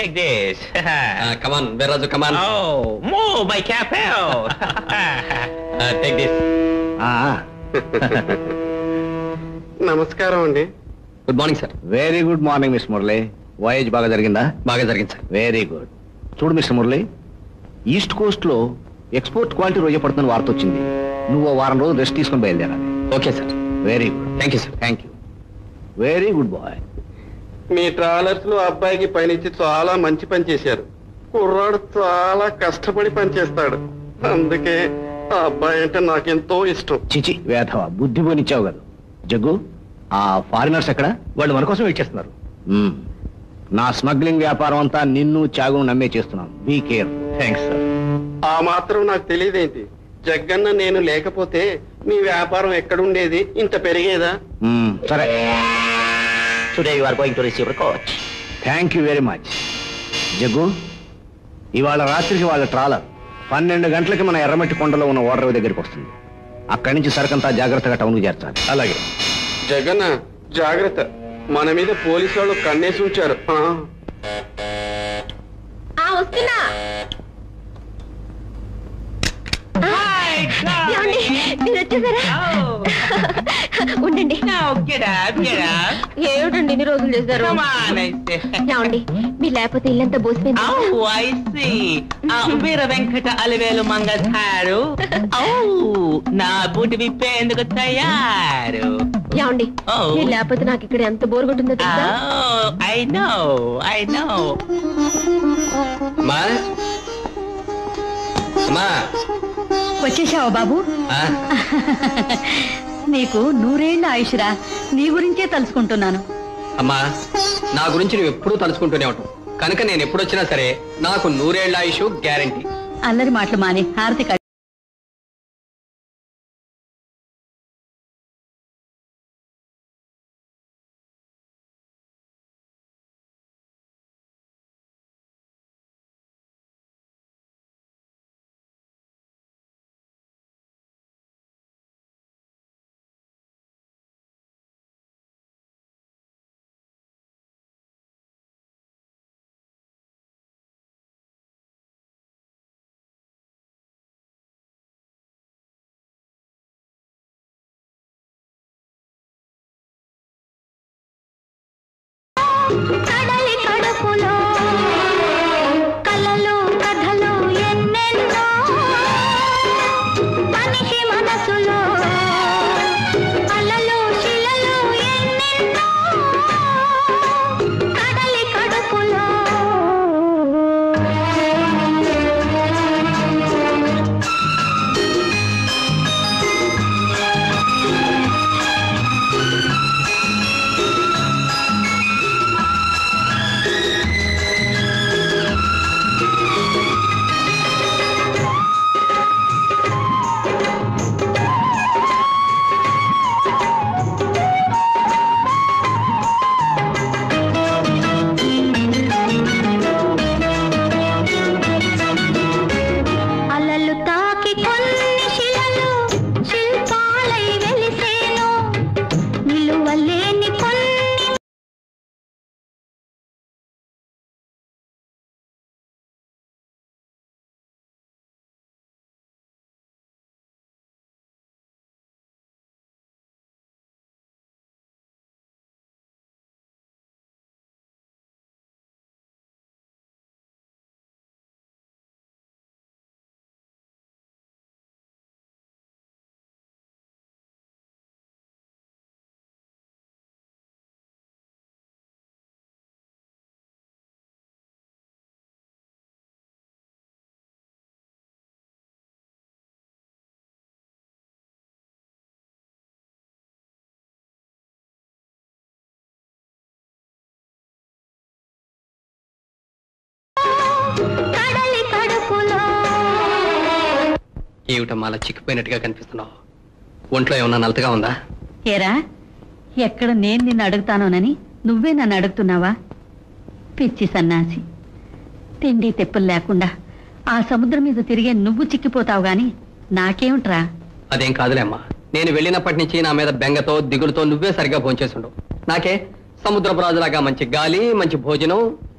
take this. Come on Veerraju come on oh, move my capel. Take this నమస్కారం అండి good morning sir very good morning miss Murali voyage బాగా జరిగిందా బాగా జరిగింది సార్ వెరీ గుడ్ చూడు మిస్టర్ మురళి ఈస్ట్ కోస్ట్ లో ఎక్స్పోర్ట్ క్వాలిటీ రోజు పడుతున్న వార్త వచ్చింది నువ్వు ఓ వారం రోజులు రెస్ట్ తీసుకొని బయలుదేరాలి okay sir very good thank you sir thank you very good boy మీ ట్రావెలర్స్ లో అబ్బాయికి పనిచ్చి చాలా మంచి పని చేశారు కుర్రాడు చాలా కష్టపడి పని చేస్తాడు అందుకే ఆ అబ్బాయి అంటే నాకెంతో ఇష్టం చిచి వేధవ బుద్ధి పోనిచ్చావు కదా జగ్గు ఆ ఫారినర్స్ ఎక్కడ వాళ్ళు మన కోసం వెయిట్ చేస్తున్నారు మ్మ్. నా స్మగ్లింగ్ వ్యాపారం అంతా నిన్ను త్యాగం నమ్మే చేస్తున్నాను బీ కేర్ థ్యాంక్స్ సార్ ఆ మాత్రం నాకు తెలియదేంటి జగ్గన్న నేను లేకపోతే మీ వ్యాపారం ఎక్కడుండేది ఇంత పెరిగేదా సరే today you are going to receive coach thank you very much Jaggu ఇవాళ రాత్రికి వాళ్ళ ట్రాలర్ పన్నెండు గంటలకి మన ఎర్రమట్టి కొండలో ఉన్న ఓడరేవు దగ్గరికి వస్తుంది అక్కడి నుంచి సరుకంతా జాగ్రత్తగా టౌన్కి చేర్చాలి అలాగే జగన్న జాగ్రత్త మన మీద పోలీసు వాళ్ళు కన్నేసి ఉంచారు ఆ. ఆ వస్తున్నా ఏమండి? మీరు వచ్చేసారా ఉండండి Now get up, get up. ఏమిటండి ఇన్ని రోజులు చేశారు Come on, I say. ఏమండి మీరు లేకపోతే ఇల్లంతా బోసిపోయింది Oh, I see. ఆ వీర వెంకట అలివేలు మంగళారు Oh, నా బూటి విప్పేందుకు తయారు ఏమండి Oh. మీరు లేకపోతే నాకు ఇక్కడ ఎంత బోర్ కొట్టిందో తెలుసా Oh, I know, I know. అమ్మా అమ్మా వచ్చేసావా బాబు ఆ, నీకు నూరేళ్ల ఆయుషురా నీ గురించే తలుచుకుంటున్నాను అమ్మా నా గురించి నువ్వు ఎప్పుడూ తలుచుకుంటూనే ఉంటావు కనుక నేను ఎప్పుడు వచ్చినా సరే నాకు నూరేళ్ల ఆయుష్ గ్యారంటీ అల్లరి మాటలు మాని హారతి కట్టు. కడలి కడుపులో కలలు కథలు ఎన్నెన్నో మనిషి మనసులో అలలు శిలలు ఎన్నెన్నో కడలి కడుపులో అలలు తాకి కొన్ని శిలలు శిల్పాలై వెలిసేను నిలువలేని కొన్ని కడలి కడుపులో ఏమిటమ్మా అలా చిక్కిపోయినట్టుగా కనిపిస్తున్నావు ఒంట్లో ఏమన్నా నలతగా ఉందా ఏరా ఎక్కడ నేను నిన్ను అడుగుతానోనని నువ్వే నన్ను అడుగుతున్నావా పిచ్చి సన్నాసి తిండి తెప్పులు లేకుండా ఆ సముద్రం మీద తిరిగే నువ్వు చిక్కిపోతావు గాని నాకేమిట్రా అదేం కాదులే అమ్మా నేను వెళ్ళినప్పటి నుంచి నా మీద బెంగతో దిగులుతో నువ్వే సరిగా భోంచేసుండవు నాకే సముద్రపు రాజులాగా మంచి గాలి మంచి భోజనం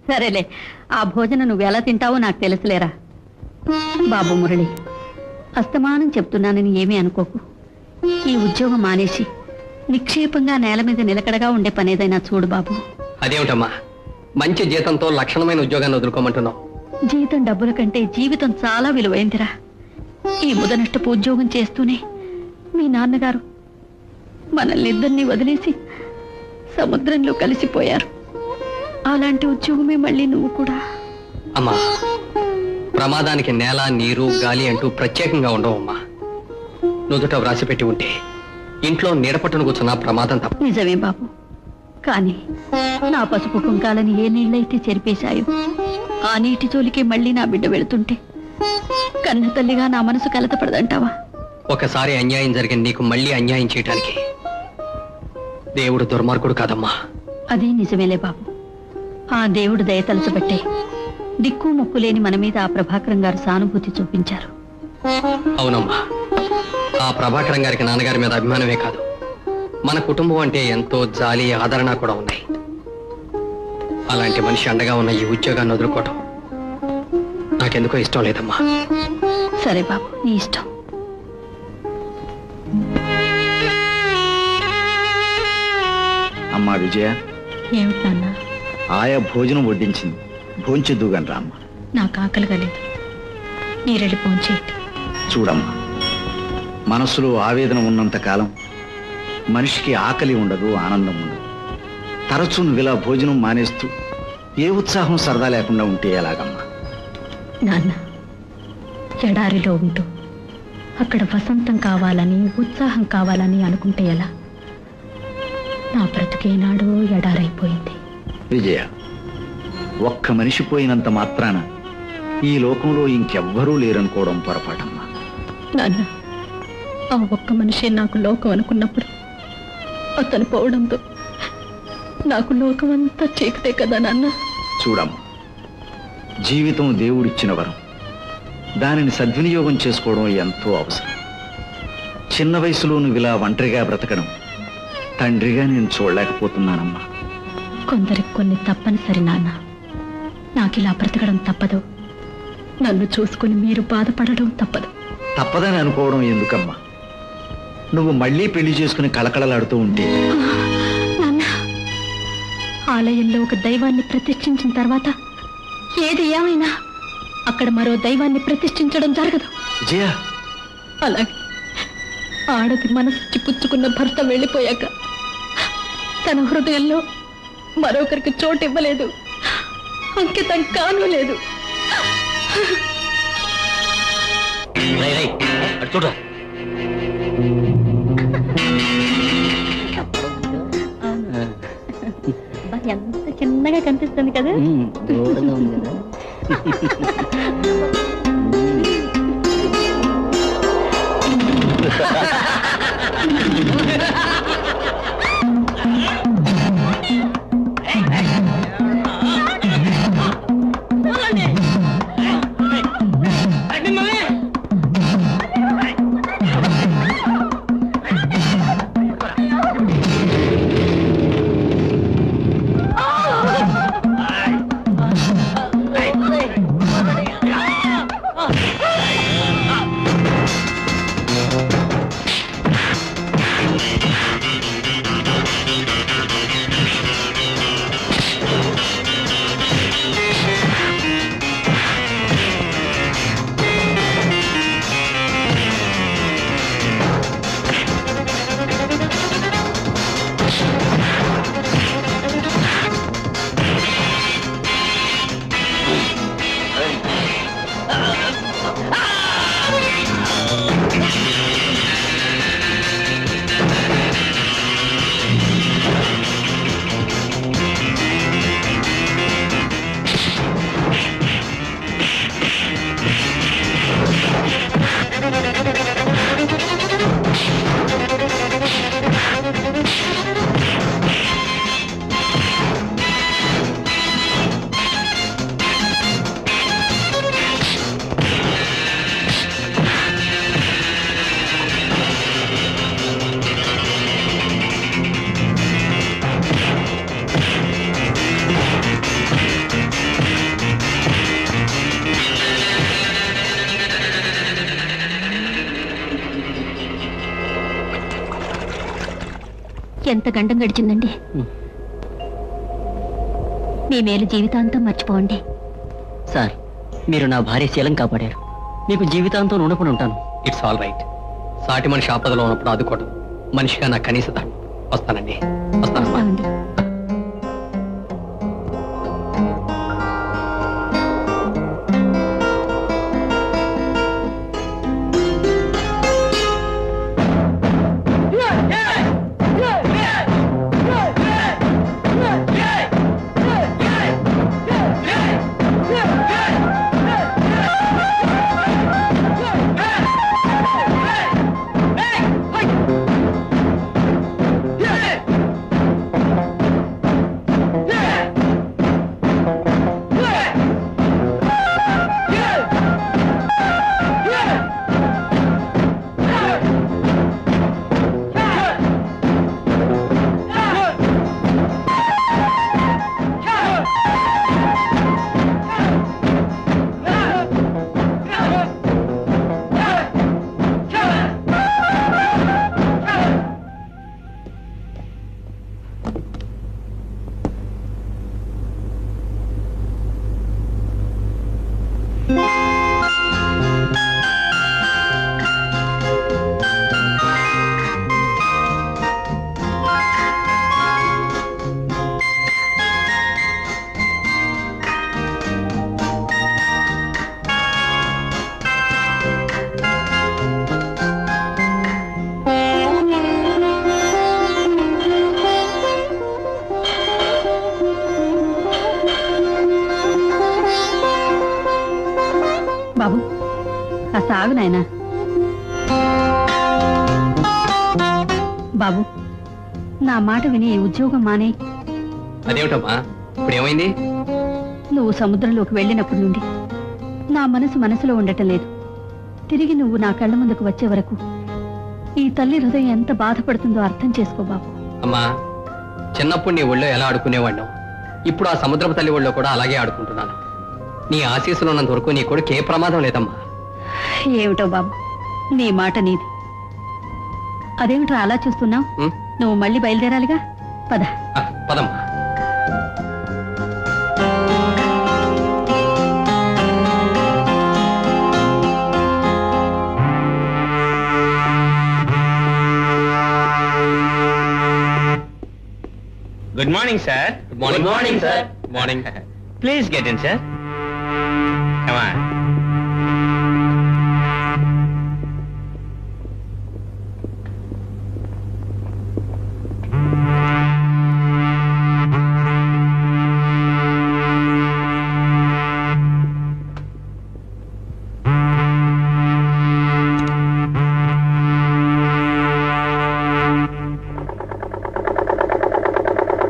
సరేలే ఆ భోజనం నువ్వు ఎలా తింటావో నాకు తెలుసులేరా బాబు మురళి అస్తమానం చెప్తున్నానని ఏమీ అనుకోకు ఈ ఉద్యోగం మానేసి నిక్షేపంగా నేల మీద నిలకడగా ఉండే పనేదైనా చూడు బాబు అదేమిటమ్మా మంచి జీతంతో లక్షణమైన ఉద్యోగాన్ని వదులుకోమంటున్నావు జీతం డబ్బుల కంటే జీవితం చాలా విలువైందిరా ఈ ముదనష్టపు ఉద్యోగం చేస్తూనే మీ నాన్నగారు మనల్ని ఇద్దరిని వదిలేసి సముద్రంలో కలిసిపోయారు అలాంటి ఉద్యోగమే మళ్ళీ నువ్వు కూడా అమ్మా ప్రమాదానికి నేల నీరు గాలి అంటూ ప్రత్యేకంగా ఉండవమ్మా నుదుట వ్రాసిపెట్టి ఉంటే ఇంట్లో నీడపట్టును కూర్చున్న ప్రమాదం తప్ప నిజమే బాబు కానీ నా పసుపు కుంకాలని ఏ నీళ్ళైతే చెరిపేశాయో ఆ నీటి జోలికే మళ్ళీ నా బిడ్డ వెళుతుంటే కన్న తల్లిగా నా మనసు కలతపడదంటావా ఒకసారి అన్యాయం జరిగిన నీకు మళ్ళీ అన్యాయం చేయటానికి దేవుడు దుర్మార్గుడు కాదమ్మా అదే నిజమేలే బాబు ఆ దేవుడు దయ తలుచుబట్టే దిక్కు ముక్కు లేని మన మీద ఆ ప్రభాకరం గారు సానుభూతి చూపించారు అవునమ్మా ఆ ప్రభాకరం గారికి నాన్నగారి మీద అభిమానమే కాదు మన కుటుంబం అంటే ఎంతో జాలి ఆదరణ కూడా ఉన్నాయి అలాంటి మనిషి అండగా ఉన్న ఈ ఉద్యోగాన్ని వదులుకోవటం నాకెందుకో ఇష్టం లేదమ్మా సరే బాబు నీ ఇష్టం అమ్మా విజయ ఏమిటి నాన్న ఆయా భోజనం వడ్డించింది భోంచెద్దుగాని రామ్మ నాకు ఆకలిగా లేదు నీరెళ్ళి పోంచేయండి చూడమ్మా మనసులో ఆవేదన ఉన్నంత కాలం మనిషికి ఆకలి ఉండదు ఆనందం ఉండదు తరచూ నువ్వు ఇలా భోజనం మానేస్తూ ఏ ఉత్సాహం సరదా లేకుండా ఉంటే ఎలాగమ్మా నాన్న ఎడారిలో ఉంటూ అక్కడ వసంతం కావాలని ఉత్సాహం కావాలని అనుకుంటే ఎలా నా బ్రతుకేనాడో ఎడారైపోయింది విజయ ఒక్క మనిషి పోయినంత మాత్రాన ఈ లోకంలో ఇంకెవ్వరూ లేరనుకోవడం పొరపాటమ్మా నాన్న ఆ ఒక్క మనిషే నాకు లోకం అనుకున్నప్పుడు అతను పోవడంతో నాకు లోకం అంతా చీకటే కదా నాన్న చూడమ్మా జీవితం దేవుడిచ్చిన వరం దానిని సద్వినియోగం చేసుకోవడం ఎంతో అవసరం చిన్న వయసులో నువ్వు ఇలా ఒంటరిగా బ్రతకడం తండ్రిగా నేను చూడలేకపోతున్నానమ్మా కొందరికి కొన్ని తప్పనిసరి నాన్న నాకు ఇలా బ్రతకడం తప్పదు నన్ను చూసుకుని మీరు బాధపడడం తప్పదు తప్పదని అనుకోవడం ఎందుకమ్మా నువ్వు మళ్ళీ పెళ్లి చేసుకుని కళకళలాడుతూ ఉంటే నాన్న ఆలయంలో ఒక దైవాన్ని ప్రతిష్ఠించిన తర్వాత ఏది ఏమైనా అక్కడ మరో దైవాన్ని ప్రతిష్ఠించడం జరగదు విజయ అలాగే ఆడది మనసు పుచ్చుకున్న భర్త వెళ్ళిపోయాక తన హృదయంలో మరొకరికి చోటు ఇవ్వలేదు అంకితం కాను లేదు చూడరా ఎంత చిన్నగా కనిపిస్తుంది కదా దూరంగా ఉంది కదా ఎంత గండం గడిచిందండి మీ మేలు జీవితాంతం మర్చిపోండి సార్ మీరు నా భార్య శీలం కాపాడారు మీకు జీవితాంతం రుణపడి ఉంటాను ఇట్స్ ఆల్ రైట్ సాటి మనిషి ఆపదలో ఉన్నప్పుడు ఆదుకోవడం మనిషిగా నా కనీస ధర్మం వస్తానండి వస్తానమ్మా వస్తామండి బాబు కాస్త ఆగు నాయనా బాబు నా మాట విని ఈ ఉద్యోగం మానే అదేమిటమ్మా ఇప్పుడు ఏమైంది నువ్వు సముద్రంలోకి వెళ్ళినప్పటి నుండి నా మనసు మనసులో ఉండటం లేదు తిరిగి నువ్వు నా కళ్ళ ముందుకు వచ్చే వరకు ఈ తల్లి హృదయం ఎంత బాధపడుతుందో అర్థం చేసుకో బాబు అమ్మా చిన్నప్పుడు నీ ఒళ్ళో ఎలా ఆడుకునేవాడినావు ఇప్పుడు ఆ సముద్రపు తల్లి ఒళ్ళో కూడా అలాగే ఆడుకుంటున్నాను నీ ఆశీస్సులు ఉన్నంత వరకు నీ కొడుకు ఏ ప్రమాదం లేదమ్మా ఏమిటో బాబు నీ మాట నీది అదేమిట్రా అలా చూస్తున్నావు ఉం? నువ్వు మళ్ళీ బయలుదేరాలిగా పద ఆ, పదమ్మా good morning sir Good morning. Good morning sir Good morning. Please get in sir కమా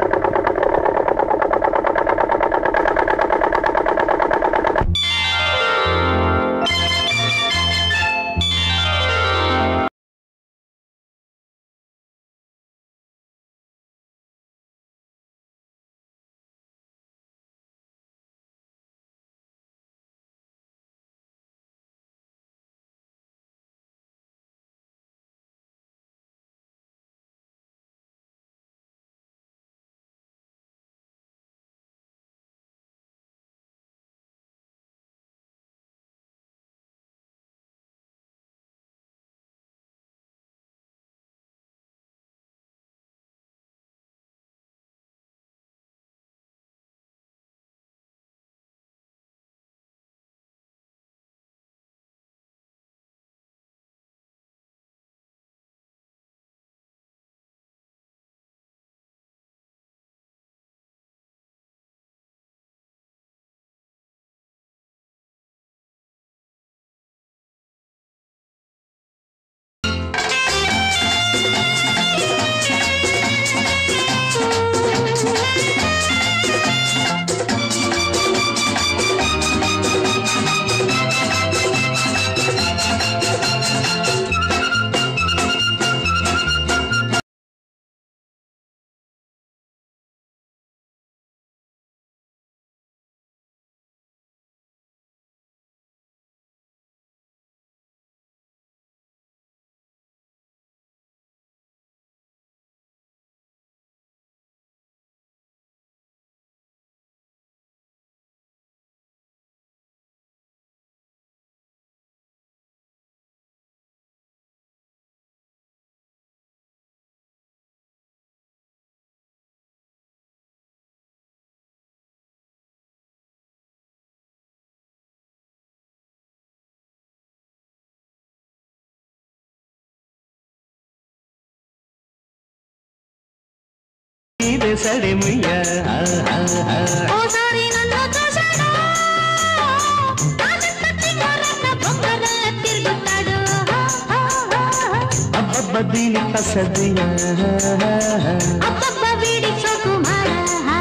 ఆ చేశాడేమయ్యా ఓసారి నన్ను చూశాడు నా చుట్టూ తింగరన్న బొంగరల్ల తిరుగుతాడు అబ్బబ్బ దీని కసదియా అబ్బబ్బ వీడి సుకుమార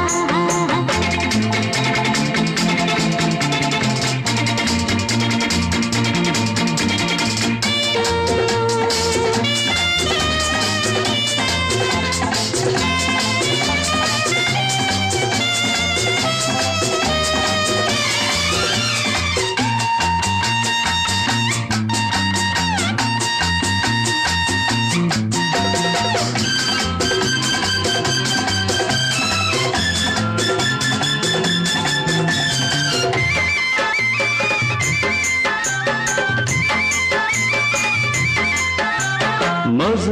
మోజు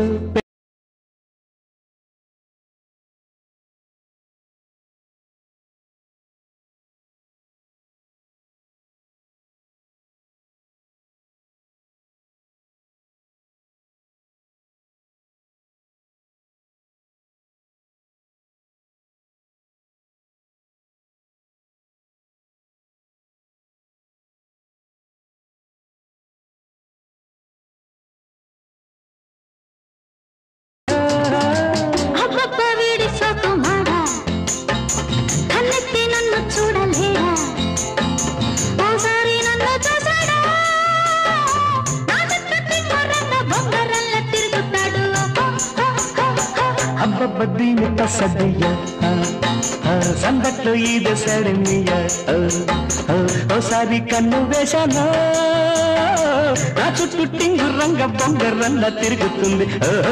అబ్బబ్బ వీడి సుకుమార కన్నెత్తి నన్ను చూడలేరా ఓసారి నన్ను చూశాడు నా చుట్టూ తింగరన్న బొంగరల్ల తిరుగుతాడు అబ్బబ్బ దీని కసదియా సందట్లో ఈదేశాడేమయ్యా ఓసారి కన్ను వేశానా నా చుట్టూ టింగు రంగ బొంగరల్ల తిరుగుతుంది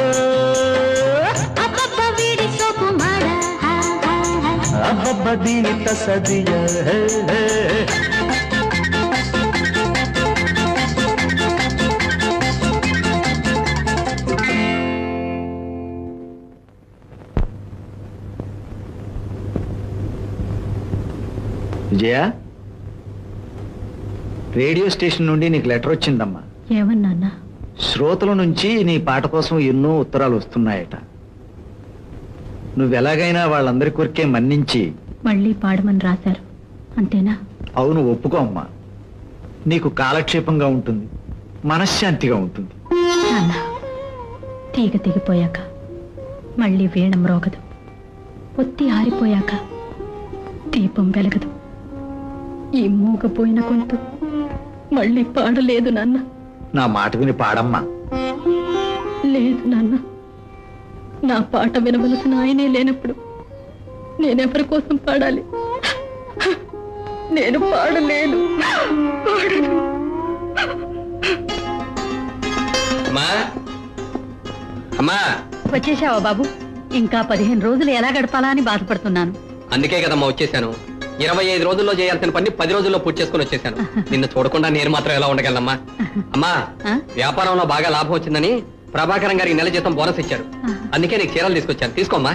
అబ్బబ్బ వీడి సుకుమార అబ్బబ్బ దీని కసదియా విజయ రేడియో స్టేషన్ నుండి నీకు లెటర్ వచ్చిందమ్మా ఏమన్నా శ్రోతల నుంచి నీ పాట కోసం ఎన్నో ఉత్తరాలు వస్తున్నాయట నువ్వెలాగైనా వాళ్ళందరి కొరికే మన్నించి మళ్ళీ పాడమని రాశారు అంతేనా అవును ఒప్పుకో అమ్మా నీకు కాలక్షేపంగా ఉంటుంది మనశ్శాంతిగా ఉంటుంది నాన్న తీగ తెగిపోయాక మళ్ళీ వీణ మ్రోగదు ఒత్తి ఆరిపోయాక దీపం వెలగదు ఈ మూగపోయిన గొంతు మళ్ళీ పాడలేదు నాన్న నా మాట విని పాడమ్మా లేదు నాన్న నా పాట వినవలసిన ఆయనే లేనప్పుడు నేనెవరి కోసం పాడాలి నేను పాడలేను పాడను అమ్మా అమ్మా వచ్చేసావా బాబు ఇంకా పదిహేను రోజులు ఎలా గడపాలా అని బాధపడుతున్నాను అందుకే కదమ్మా వచ్చేసాను ఇరవై ఐదు రోజుల్లో చేయాల్సిన పని పది రోజుల్లో పూర్తి చేసుకుని వచ్చేసాను నిన్ను చూడకుండా నేను మాత్రం ఎలా ఉండగలనమ్మా అమ్మా ఆ? వ్యాపారంలో బాగా లాభం వచ్చిందని ప్రభాకరం గారికి నెల జీతం బోనస్ ఇచ్చారు అందుకే నీకు చీరలు తీసుకొచ్చాను తీసుకోమ్మా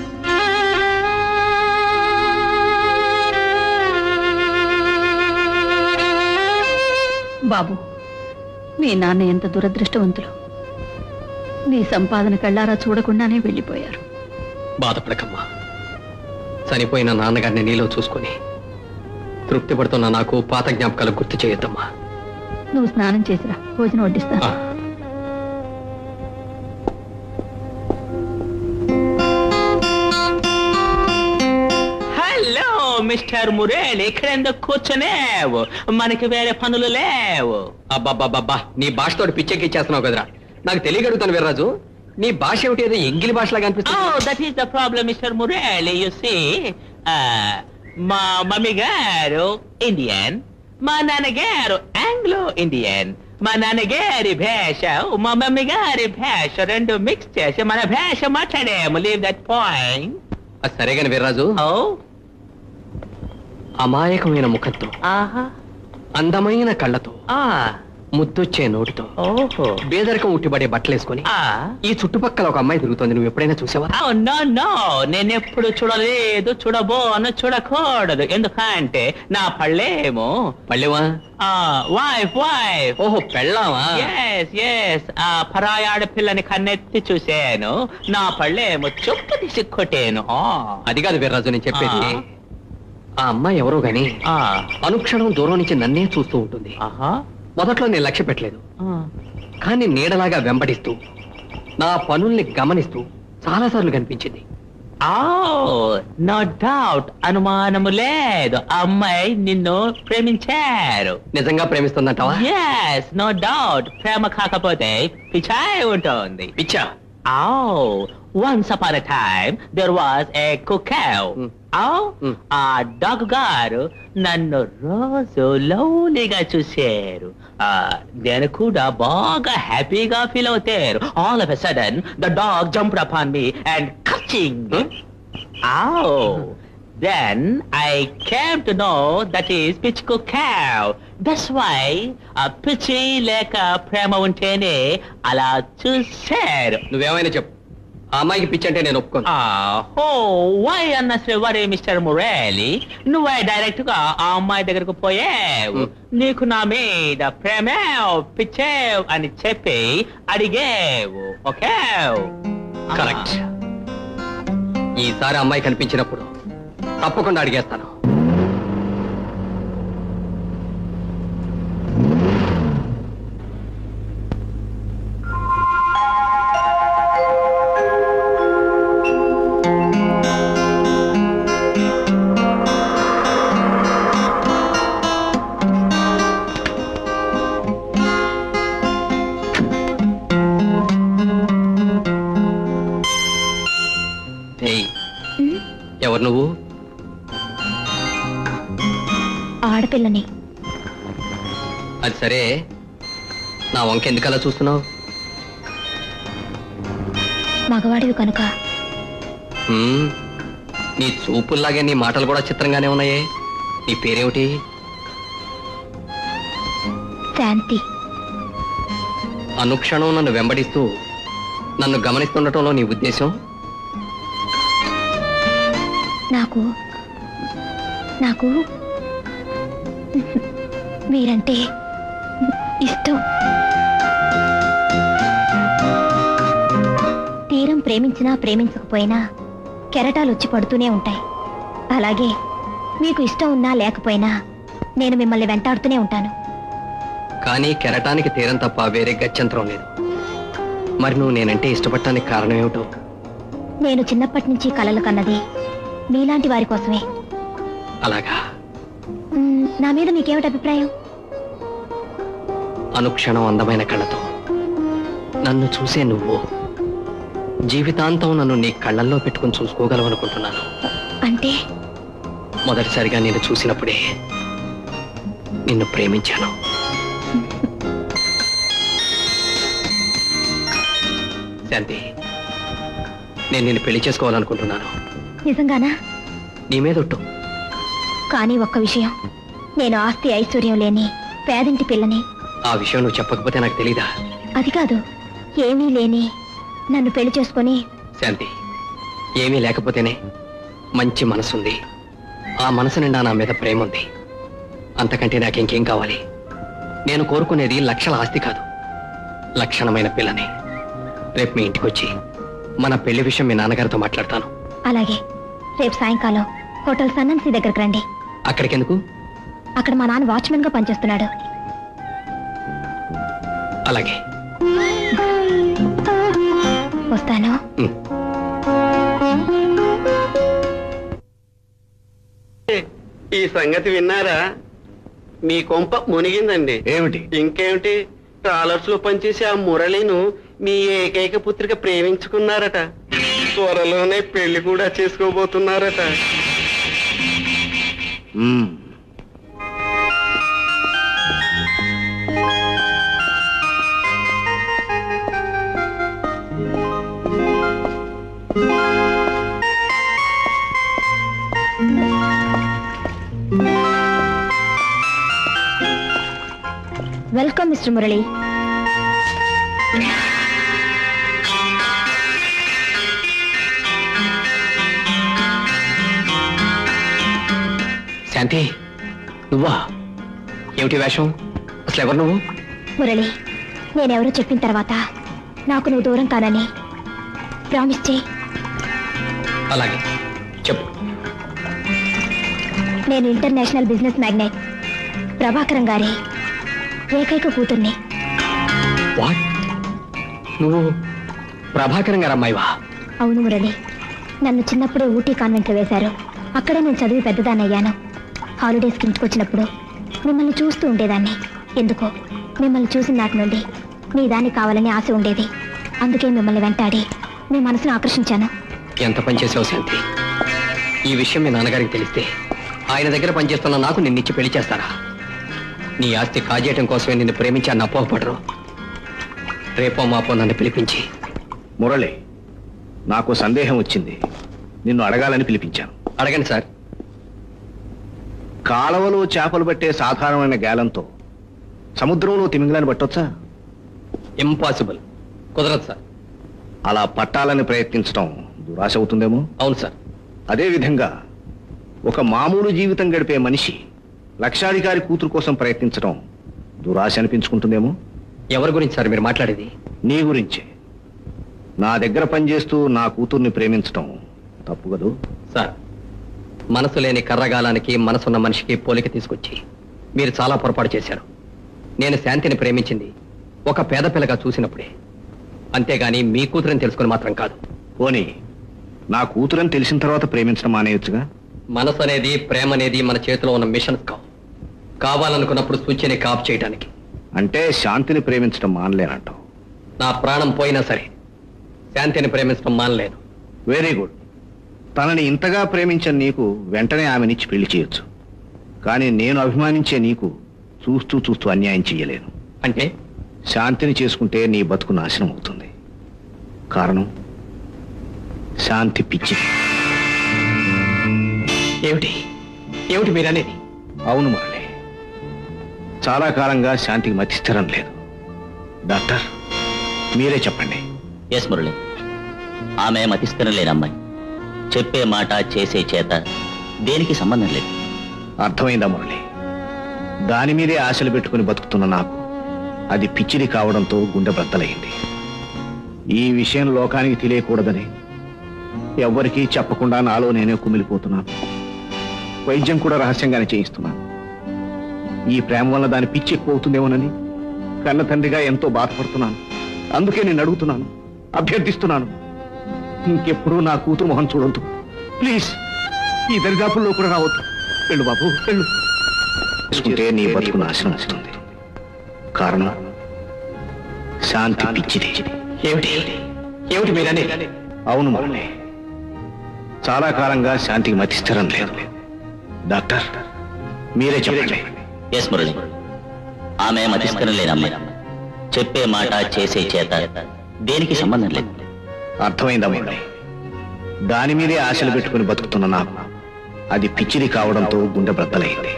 బాబు మీ నాన్న ఎంత దురదృష్టవంతులు నీ సంపాదన కళ్ళారా చూడకుండానే వెళ్ళిపోయారు బాధపడకమ్మా చనిపోయిన నాన్నగారిని నీలో చూసుకొని తృప్తి పడుతున్న నాకు పాత జ్ఞాపకాలు గుర్తు చేయొద్దమ్మా నువ్వు స్నానం చేసిరా భోజనం వడ్డిస్తాను ఆ. హలో మిస్టర్ మురేల్ ఇక్కడెందుకు కూర్చునేవు మనకి వేరే పనులు లేవు అబ్బాబ్బాబ్బా నీ భాషతో పిచ్చెక్కిచ్చేస్తున్నావు కదరా నాకు తెలియగలుగుతాను వీర్రాజు నీ భాష ఏమిటి ఏదో ఎంగిలి భాషలాగా Oh, అనిపిస్తుంది that is the problem, Mr. Murali. You see, uh, మా మమ్మీ గారు ఇండియన్ మా నాన్నగారు ఆంగ్లో ఇండియన్ మా నాన్నగారి భాష మా మమ్మీ గారి భాష రెండు మిక్స్ చేసి మన భాష మాట్లాడాము లీవ్ దట్ పాయింట్ అది సరే గాని వీర్రాజు ఓ అమాయకమైన ముఖంతో ఆహా అందమైన కళ్ళతో ఆ ముద్దొచ్చే నోటితో ఓహో బేదరికం ఉట్టిపడే బట్టలేసుకొని ఆ ఈ చుట్టుపక్కల ఒక అమ్మాయి తిరుగుతోంది నువ్వు ఎప్పుడైనా చూసావా నో నో నేను ఎప్పుడు చూడలేదు చూడబోను చూడకూడదు ఎందుకంటే నా పళ్ళేమో పళ్ళెవా వైఫ్ వైఫ్ ఓహో పెళ్ళావా ఎస్ ఎస్ ఆ పరాయి ఆడపిల్లని కన్నెత్తి చూశాను నా పళ్ళేమో చుప్పు తీసి కొట్టాను ఆ. అది కాదు వీర్రాజు నేను చెప్పేది ఆ. ఆ అమ్మాయి ఎవరో గాని ఆ. అనుక్షణం దూరం నుంచి నన్నే చూస్తూ ఉంటుంది ఆహా మొదట్లో నేను లక్ష్య పెట్టలేదు ఆ. కానీ నీడలాగా వెంబడిస్తూ నా పనుల్ని గమనిస్తూ చాలా సార్లు కనిపించింది నో డౌట్ అనుమానము లేదు ఆ అమ్మాయి నిన్ను ప్రేమించారు నిజంగా ప్రేమిస్తుందంటావా ఎస్ నో డౌట్ ప్రేమ కాకపోతే పిచాయి ఉంటుంది పిచ్చా Oh, once upon a time there was a cow. Hmm. Oh, Hmm. ఆ డాగ్ గారు నన్ను రోజు లవ్లీగా చూశారు ఆ, నేను కూడా బాగా హ్యాపీగా ఫీల్ అవుతారు all of a sudden the dog jumped upon me and కచింగ్ Oh, then I came to know that is పిచ్చుకు cow. That's why ఆ పిచ్చి లేక ప్రేమ ఉంటేనే అలా చూశారు నువ్వేమైనా చెప్పు ఆ అమ్మాయికి పిచ్చి అంటే నేను ఒప్పుకోను ఓ వై అన్నసరి వరే మిస్టర్ మురేలి నువ్వే డైరెక్ట్ గా ఆ అమ్మాయి దగ్గరకు పోయావు Hmm. నీకు నా మీద ప్రేమేవ్ పిచ్చేవ్ అని చెప్పి అడిగేవు ఓకే కరెక్ట్ ఈసారి అమ్మాయి కనిపించినప్పుడు తప్పకుండా అడిగేస్తాను ఏయ్, ఎవరు నువ్వు ఆడపిల్లని అది సరే నా వంక ఎందుకలా చూస్తున్నావు మగవాడివి కనుక హ్మ్, నీ చూపుల్లాగే నీ మాటలు కూడా చిత్రంగానే ఉన్నాయే నీ పేరేమిటి శాంతి అనుక్షణం నన్ను వెంబడిస్తూ నన్ను గమనిస్తుండటంలో నీ ఉద్దేశం నాకు నాకు మీరంటే ఇష్టం తీరం ప్రేమించినా ప్రేమించకపోయినా కెరటాలు వచ్చి పడుతూనే ఉంటాయి అలాగే మీకు ఇష్టం ఉన్నా లేకపోయినా నేను మిమ్మల్ని వెంటాడుతూనే ఉంటాను కానీ కెరటానికి తీరం తప్ప వేరే గత్యంతరం లేదు మరి నువ్వు నేనంటే ఇష్టపడటానికి కారణం ఏమిటో నేను చిన్నప్పటి నుంచి కలలు కన్నది మీలాంటి వారి కోసమే అలాగా మ్, నా మీద మీకేమిటి అభిప్రాయం అనుక్షణం అందమైన కళ్ళతో నన్ను చూసే నువ్వు జీవితాంతం నన్ను నీ కళ్ళల్లో పెట్టుకుని చూసుకోగలవు అనుకుంటున్నాను అంటే మొదటిసారిగా నేను చూసినప్పుడే నిన్ను ప్రేమించాను శాంతి నేను నిన్ను పెళ్లి చేసుకోవాలనుకుంటున్నాను నిజంగానా నీ మీద ఒట్టు కానీ ఒక్క విషయం నేను ఆస్తి ఐశ్వర్యం లేని పేదింటి పిల్లని ఆ విషయం నువ్వు చెప్పకపోతే నాకు తెలీదా అది కాదు ఏమీ లేని నన్ను పెళ్లి చేసుకొని శాంతి ఏమీ లేకపోతేనే మంచి మనసుంది ఆ మనసు నిండా నా మీద ప్రేమ ఉంది అంతకంటే నాకింకేం కావాలి నేను కోరుకునేది లక్షల ఆస్తి కాదు లక్షణమైన పిల్లని రేపు మీ ఇంటికి వచ్చి మన పెళ్లి విషయం మీ నాన్నగారితో మాట్లాడతాను అలాగే రేపు సాయంకాలం హోటల్ సన్నన్సీ దగ్గరకు రండి అక్కడికెందుకు అక్కడ మా నాన్న వాచ్మెన్ గా పనిచేస్తున్నాడు అలాగే వస్తాను ఉమ్. ఈ సంగతి విన్నారా మీ కొంప మునిగిందండి ఏమిటి ఇంకేమిటి ట్రాలర్స్ లో పనిచేసే ఆ మురళిను మీ ఏకైక పుత్రిక ప్రేమించుకున్నారట త్వరలోనే పెళ్లి కూడా చేసుకోబోతున్నారట మ్మ్. వెల్కమ్ మిస్టర్ మురళి శాంతి నువ్వా ఏమిటి వేషం అసలు ఎవరు నువ్వు మురళి నేనెవరో చెప్పిన తర్వాత నాకు నువ్వు దూరం కానని ప్రామిస్ చేయి అలాగే చెప్పు నేను ఇంటర్నేషనల్ బిజినెస్ మ్యాగ్నెట్ ప్రభాకరం గారి ఏకైక కూతుర్ని వాట్ నువ్వు ప్రభాకరం గారు అమ్మాయివా అవును మురళి నన్ను చిన్నప్పుడే ఊటీ కాన్వెంట్లో వేశారు అక్కడే నేను చదివి పెద్దదాన్ని అయ్యాను హాలిడేస్కి ఇంటికి వచ్చినప్పుడు మిమ్మల్ని చూస్తూ ఉండేదాన్ని ఎందుకో మిమ్మల్ని చూసిన నాటి నుండి మీ దాన్ని కావాలని ఆశ ఉండేది అందుకే మిమ్మల్ని వెంటాడి మీ మనసును ఆకర్షించాను ఎంత పని చేసావు శాంతి ఈ విషయం మీ నాన్నగారికి తెలిస్తే ఆయన దగ్గర పనిచేస్తున్న నాకు నిన్నిచ్చి పెళ్లి చేస్తారా నీ ఆస్తి కాజేయటం కోసమే నిన్ను ప్రేమించాను అపోహపడరు రేపో మాపో నన్ను పిలిపించి మురళి నాకు సందేహం వచ్చింది నిన్ను అడగాలని పిలిపించాను అడగండి సార్ కాలవలో చేపలు పట్టే సాధారణమైన గాలంతో సముద్రంలో తిమింగలాన్ని పట్టొచ్చా ఇంపాసిబుల్ కుదరదు సార్ అలా పట్టాలని ప్రయత్నించడం దురాశ అవుతుందేమో అవును సార్ అదే విధంగా ఒక మామూలు జీవితం గడిపే మనిషి లక్షాధికారి కూతురు కోసం ప్రయత్నించడం దురాశ అనిపించుకుంటుందేమో ఎవరి గురించి సార్ మీరు మాట్లాడేది నీ గురించే నా దగ్గర పనిచేస్తూ నా కూతుర్ని ప్రేమించడం తప్పు కదూ సార్ మనసు లేని కర్రగాలానికి మనసున్న మనిషికి పోలిక తీసుకొచ్చి మీరు చాలా పొరపాటు చేశారు నేను శాంతిని ప్రేమించింది ఒక పేద పిల్లగా చూసినప్పుడే అంతేగాని మీ కూతురని తెలుసుకుని మాత్రం కాదు పోనీ నా కూతురని తెలిసిన తర్వాత ప్రేమించడం మానేయొచ్చుగా మనసు అనేది ప్రేమ అనేది మన చేతిలో ఉన్న మిషన్స్ కావు కావాలనుకున్నప్పుడు స్విచ్ని కాప్ చేయడానికి అంటే శాంతిని ప్రేమించడం మానలేనంటావు నా ప్రాణం పోయినా సరే శాంతిని ప్రేమించడం మానలేను వెరీ గుడ్ తనని ఇంతగా ప్రేమించిన నీకు వెంటనే ఆమెనిచ్చి పెళ్లి చేయొచ్చు కానీ నేను అభిమానించే నీకు చూస్తూ చూస్తూ అన్యాయం చెయ్యలేను అంటే శాంతిని చేసుకుంటే నీ బతుకు నాశనం అవుతుంది కారణం శాంతి పిచ్చి ఏమిటి ఏమిటి మీరనేది అవును మురళి చాలా కాలంగా శాంతికి మతి స్థిరం లేదు డాక్టర్ మీరే చెప్పండి ఎస్ మురళి ఆమె మతిస్థిరం లేని అమ్మాయి చెప్పే మాట చేసే చేత దేనికి సంబంధం లేదు అర్థమైందా మురళి దాని మీదే ఆశలు పెట్టుకుని బతుకుతున్న నాకు అది పిచ్చిది కావడంతో గుండె బ్రద్దలైంది ఈ విషయం లోకానికి తెలియకూడదని ఎవ్వరికీ చెప్పకుండా నాలో నేనే కుమిలిపోతున్నాను వైద్యం కూడా రహస్యంగానే చేయిస్తున్నాను ఈ ప్రేమ వల్ల దాని పిచ్చి ఎక్కువ అవుతుందేమోనని కన్న తండ్రిగా ఎంతో బాధపడుతున్నాను అందుకే నేను అడుగుతున్నాను అభ్యర్థిస్తున్నాను ఇంకెప్పుడూ నా కూతురు మొహం చూడొద్దు ప్లీజ్ ఈ దరిదాపుల్లో కూడా రావద్దు వెళ్ళు బాబు వెళ్ళు చేసుకుంటే నీ బతుకు నాశనం వస్తుంది కారణం శాంతి పిచ్చిది ఏమిటి ఏమిటి మీరనేది అవును మురళి చాలా కాలంగా శాంతికి మతి స్థిరం లేదు డాక్టర్ మీరే చెప్పండి ఎస్ మురళి ఆమె మతిస్థిరం లేని అమ్మాయి చెప్పే మాట చేసే చేత దేనికి సంబంధం లేదు అర్థమైందా మురళి దాని మీదే ఆశలు పెట్టుకుని బతుకుతున్న నాకు అది పిచ్చిది కావడంతో గుండె బ్రద్దలైంది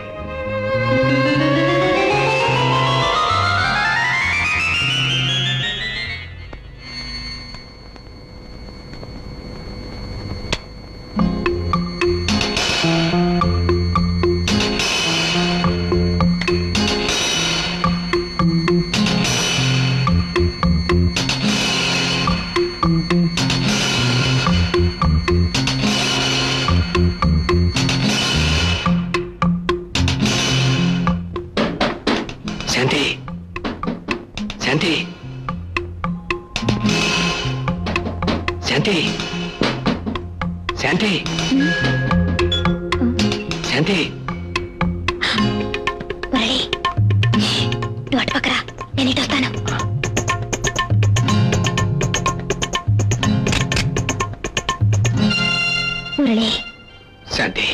శాంతి శాంతి శాంతి శాంతి శాంతి మురళి నువ్వు అటు పక్కరా నేను ఇటు వస్తాను మురళి శాంతి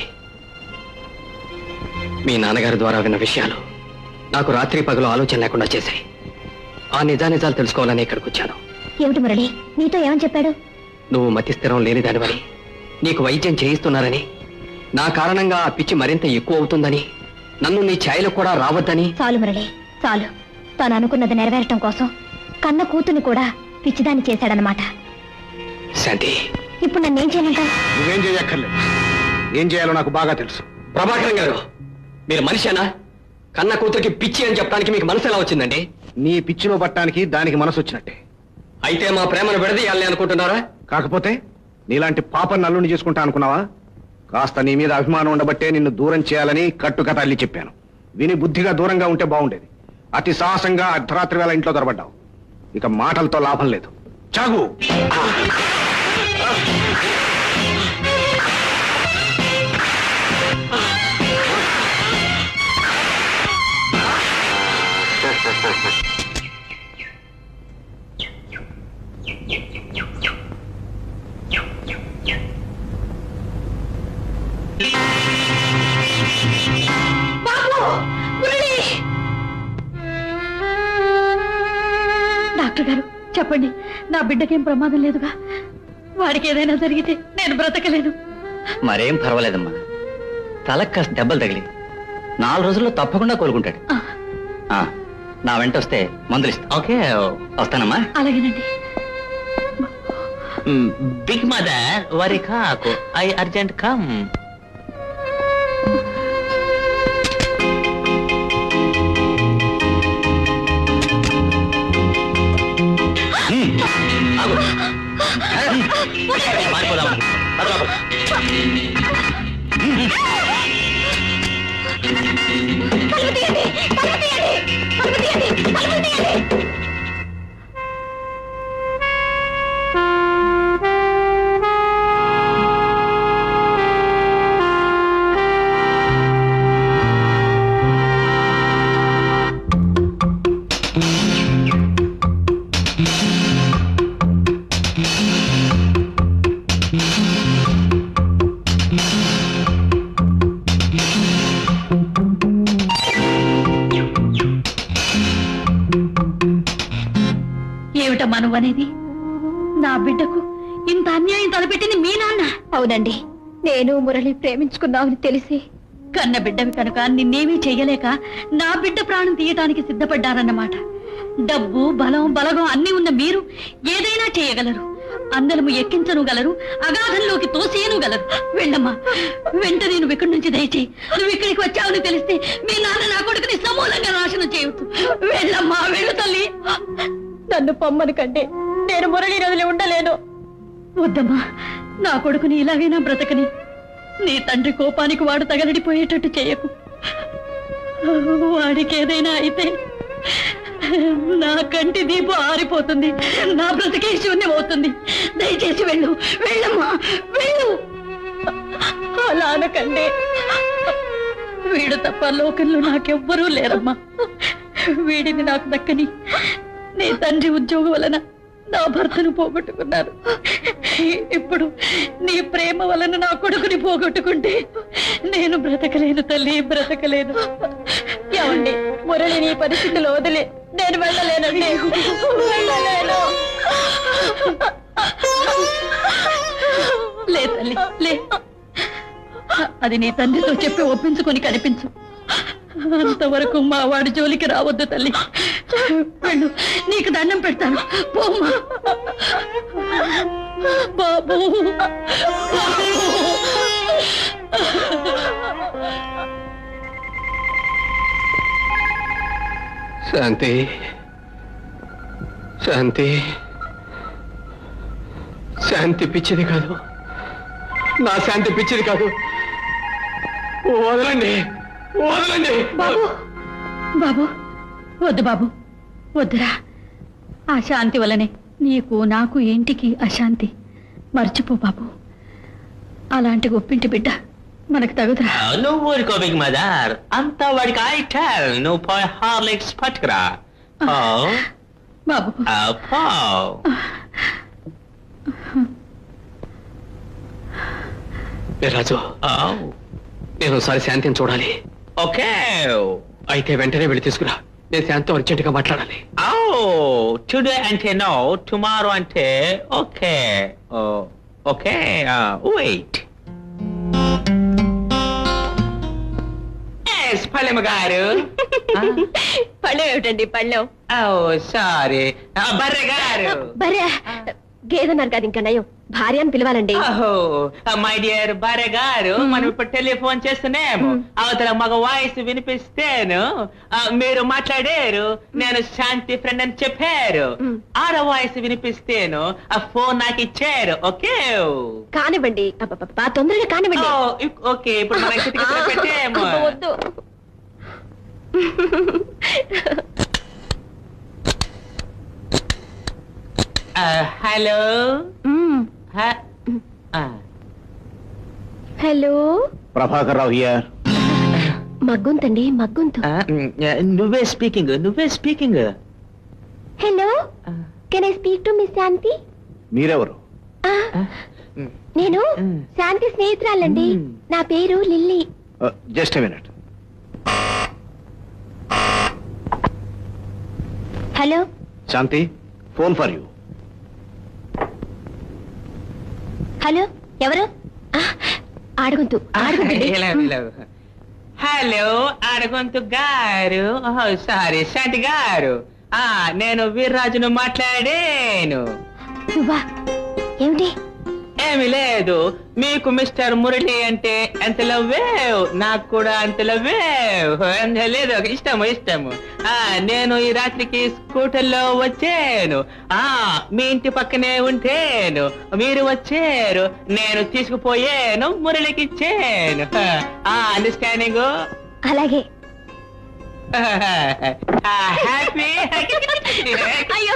మీ నాన్నగారి ద్వారా విన్న విషయాలు నాకు రాత్రి పగలు ఆలోచన లేకుండా చేశాయి ఆ నిజానిజాలు తెలుసుకోవాలని ఇక్కడికి వచ్చాను ఏమిటి మురళి నీతో ఏమని చెప్పాడు నువ్వు మతి స్థిరం లేని దానివని నీకు వైద్యం చేయిస్తున్నారని నా కారణంగా ఆ పిచ్చి మరింత ఎక్కువ అవుతుందని నన్ను నీ ఛాయలో కూడా రావద్దని చాలు మురళి చాలు తాను అనుకున్నది నెరవేరటం కోసం కన్న కూతుని కూడా పిచ్చిదాన్ని చేశాడనమాట శాంతి ఇప్పుడు నన్ను ఏం చేయమంటావు నువ్వేం చేయక్కర్లేదు ఏం చేయాలో నాకు బాగా తెలుసు ప్రభాకరం గారు మీరు మనిషేనా కన్న కూతురికి పిచ్చి అని చెప్పడానికి మీకు మనసు ఎలా వచ్చిందండి నీ పిచ్చిలో పట్టడానికి దానికి మనసు వచ్చినట్టే అయితే మా ప్రేమను విడదీయాలని అనుకుంటున్నారా కాకపోతే నీలాంటి పాప నల్లుని చేసుకుంటా అనుకున్నావా కాస్త నీ మీద అభిమానం ఉండబట్టే నిన్ను దూరం చేయాలని కట్టుకథ అల్లి చెప్పాను విని బుద్ధిగా దూరంగా ఉంటే బాగుండేది అతి సాహసంగా అర్ధరాత్రి వేళ ఇంట్లో దొరబడ్డావు ఇక మాటలతో లాభం లేదు చాగు డాక్టర్ గారు చెప్పండి నా బిడ్డకేం ప్రమాదం లేదుగా వాడికి ఏదైనా జరిగితే నేను బ్రతకలేను మరేం పర్వాలేదమ్మా తలకు కాస్త దెబ్బలు తగిలి నాలుగు రోజుల్లో తప్పకుండా కోలుకుంటాడు ఆ, ఆ, నా వెంట వస్తే మందులు ఇస్తా ఓకే వస్తానమ్మా అలాగేనండి బిగ్ మదర్ వరి కాకు ఐ అర్జెంట్ కమ్ మారిపోదాం పద లోపలికి. ఏమిటమ్మా నువ్వనేది నా బిడ్డకు ఇంత అన్యాయం తలపెట్టింది మీ నాన్న అవునండి నేను మురళి ప్రేమించుకున్నామని తెలిసి కన్న బిడ్డవి కనుక నిన్నేమీ చెయ్యలేక నా బిడ్డ ప్రాణం తీయటానికి సిద్ధపడ్డారన్నమాట డబ్బు బలం బలగం అన్ని ఉన్న మీరు ఏదైనా చేయగలరు అందరము ఎక్కించను గలరు అగాధంలోకి తోసేయను గలరు వెళ్ళమ్మా వెంటనే నువ్వు ఇక్కడి నుంచి దయచేయి నువ్వు ఇక్కడికి వచ్చావని తెలిస్తే మీ నాన్న నా కొడుకుని సమూలంగా నాశనం చేయొద్దు వెళ్ళమ్మా వెళ్ళు తల్లి నన్ను పొమ్మను కంటే నేను మురళి రోజులు ఉండలేను వద్దమ్మా నా కొడుకుని ఇలాగైనా బ్రతకని నీ తండ్రి కోపానికి వాడు తగలడిపోయేటట్టు చేయకు వాడికి ఏదైనా అయితే నా కంటి దీపం ఆరిపోతుంది నా బ్రతికే శూన్యం అవుతుంది దయచేసి వెళ్ళు వెళ్ళమ్మా వెళ్ళు అలా అనకండి వీడు తప్ప లోకంలో నాకెవ్వరూ లేరమ్మా వీడిని నాకు దక్కని నీ తండ్రి ఉద్యోగం వలన నా భర్తను పోగొట్టుకున్నారు ఇప్పుడు నీ ప్రేమ వలన నా కొడుకుని పోగొట్టుకుంటే నేను బ్రతకలేను తల్లి బ్రతకలేను ఏమండి మురళి నీ పరిస్థితిలో వదిలే నేను వెళ్ళలేనండి వెళ్ళలేను లే తల్లి లే అది నీ తండ్రితో చెప్పి ఒప్పించుకొని కనిపించు అంతవరకు మా వాడి జోలికి రావద్దు తల్లి వెళ్ళు నీకు దండం పెడతాను పోమ్మా బాబు శాంతి శాంతి శాంతి పిచ్చిది కాదు నా శాంతి పిచ్చిది కాదు వదలండి వదలండి బాబు బాబు వద్దు బాబు వద్దురా ఆ శాంతి వల్లనే నీకు నాకు ఇంటికి అశాంతి మర్చిపో బాబు అలాంటి గొప్పింటి బిడ్డ మనకు తగుదురా నువ్వు ఊరుకో బిగ్ మదర్ అంతా వాడికి ఐ టెల్ నువ్వు పోయి హార్లిక్స్ పట్టుకురా ఓ, బాబు ఆ, పో. ఏ రాజు ఓ, నేను ఒకసారి శాంతిని చూడాలి ఓకే అయితే వెంటనే వెళ్ళి తీసుకురా నేను శాంతితో అర్జెంటుగా మాట్లాడాలి ఓ టుడే అంటే నో టుమారో అంటే ఓకే ఓ, ఓకే వెయిట్ పళ్ళెమ్మ గారు పళ్ళెం ఏమిటండి పళ్ళెం ఓ సారీ బర్రె గారు బరే గేదన్నారు కదా ఇంకా నయం భార్య అని పిలవాలండి ఓహో మై డియర్ భార్య గారు మనం ఇప్పుడు టెలిఫోన్ చేస్తున్నాము అవతల మగ వాయిస్ వినిపిస్తేను ఆ, మీరు మాట్లాడారు నేను శాంతి ఫ్రెండ్ అని చెప్పారు ఆడ వాయిస్ వినిపిస్తేను ఆ ఫోన్ నాకు ఇచ్చారు ఓకే కానివ్వండి అబ్బబ్బబ్బా, తొందరగా కానివ్వండి ఓ, ఇక్- ఓకే ఇప్పుడు మనం కిటికీలో పెట్టేము అబ్బ, వద్దు ఆ, హలో మ్మ్. హ- ఆ, హలో ప్రభాకర్ రావు హియర్ మగ్గుంతండి మగ్గుంతు ఆ, మ్, నువ్వే స్పీకింగ్ నువ్వే speaking hello can I speak to miss Shanti మీరెవరు నేను శాంతి స్నేహితురాలండి నా పేరు Lily just minute hello Shanti phone for you hello ఎవరు ఆడుగుంతు ఆడుగుంతండి ఇలా, ఇలా. హలో అడగొంతు గారు ఓహో సారీ శాంతి గారు ఆ నేను వీర్రాజును మాట్లాడాను నువ్వా ఏమిటి ఏమి లేదు మీకు మిస్టర్ మురళి అంటే ఎంత లవ్వేవ్ నాకు కూడా అంత లవ్వేవ్ అంత లేదు ఇష్టము ఇష్టము ఆ నేను ఈ రాత్రికి స్కూటర్లో వచ్చాను ఆ మీ ఇంటి పక్కనే ఉంటేను మీరు వచ్చారు నేను తీసుకుపోయాను మురళికి ఇచ్చాను ఆ అండర్స్టాండింగ్ అలాగే హ్యాపీ అయ్యో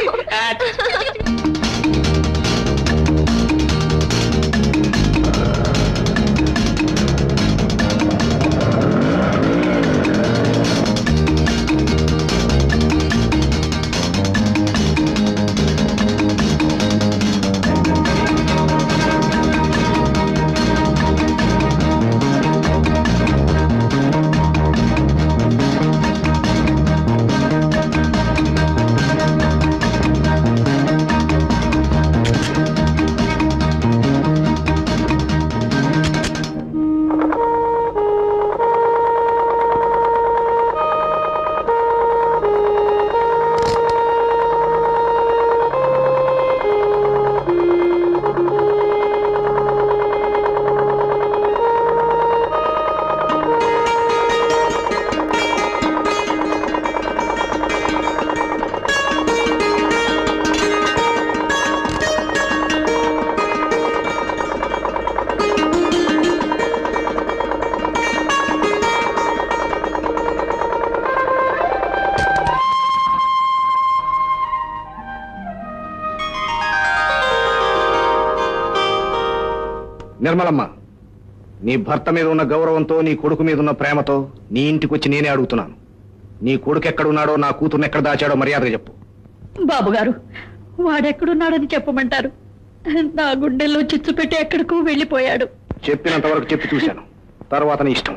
నిర్మలమ్మ నీ భర్త మీద ఉన్న గౌరవంతో నీ కొడుకు మీద ఉన్న ప్రేమతో నీ ఇంటికి వచ్చి నేనే అడుగుతున్నాను నీ కొడుకు ఎక్కడున్నాడో నా కూతుర్ని ఎక్కడ దాచాడో మర్యాదగా చెప్పు బాబు గారు వాడెక్కడున్నాడని చెప్పమంటారు నా గుండెల్లో చిచ్చు పెట్టి ఎక్కడికో వెళ్ళిపోయాడు చెప్పినంత వరకు చెప్పి చూశాను తర్వాత నీ ఇష్టం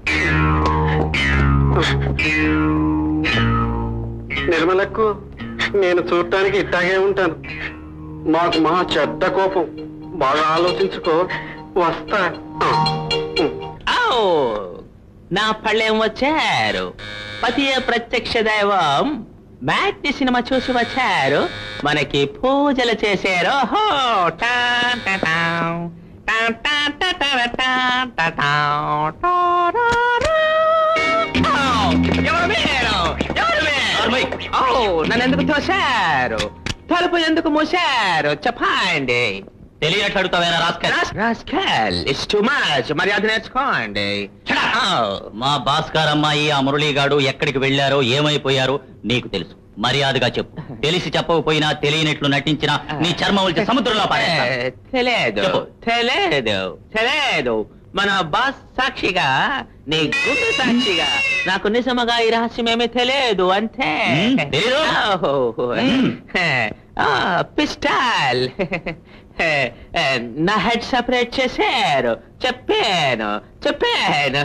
నిర్మలకు నేను చూడటానికి ఇట్టాగే ఉంటాను మాకు మహా చెడ్డ కోపం బాగా ఆలోచించుకో వస్తా ఓ నా పళ్ళెం వచ్చారు పతియ ప్రత్యక్ష దైవం మ్యాట్ని సినిమా చూసి వచ్చారు మనకి పూజలు చేశారు హో టాన్ టా టాం, టాన్ టాన్ టా టా రా టాన్ టా టాం, టా రా రా. ఓ, ఎవరు మీరు? ఎవరు మీరు? ఓ నన్ను ఎందుకు తోశారు తలుపు ఎందుకు మూశారు చెప్పండి తెలియనట్లు అడుగుతావేనా rascal rascal it's too much మర్యాద నేర్చుకోండి ఓ. మా భాస్కర్ అమ్మాయి ఆ మురళీగాడు ఎక్కడికి వెళ్ళారో ఏమైపోయారో నీకు తెలుసు మర్యాదగా చెప్పు తెలిసి చెప్పకపోయినా తెలియనట్లు నటించిన నీ చర్మం వచ్చి సముద్రంలో పారేస్తాను. ఏ, తెలియదు చెప్పు. తెలియదు తెలియదు మన బాస్ సాక్షిగా నీ గుండె సాక్షిగా నాకు నిజముగా ఈ రహస్యం ఏమీ తెలియదు అంతే మ్మ్, తెలీదు? ఓహో. మ్మ్. ఆ, పిస్టాల్ నా హెడ్ సపరేట్ చేశారు చెప్పాను చెప్పాను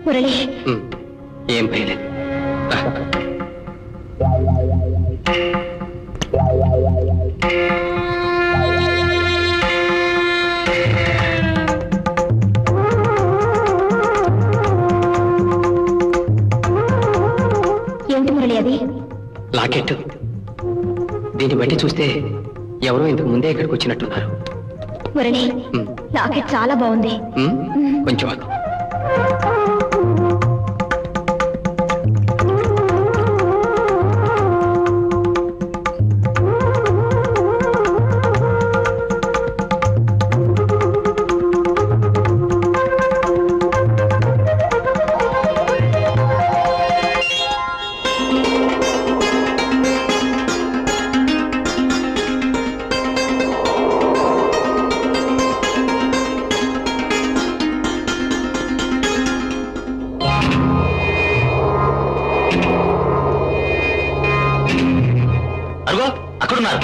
మురళి ఉమ్, ఏం భయలేదు రా. ఏమిటి మురళి అది లాకెట్ దీన్ని బట్టి చూస్తే ఎవరో ఇంతకు ముందే ఇక్కడికి వచ్చినట్టున్నారు మురళి ఉమ్, లాకెట్ చాలా బాగుంది ఉమ్, కొంచెం ఆగు. అరుగో అక్కడున్నారు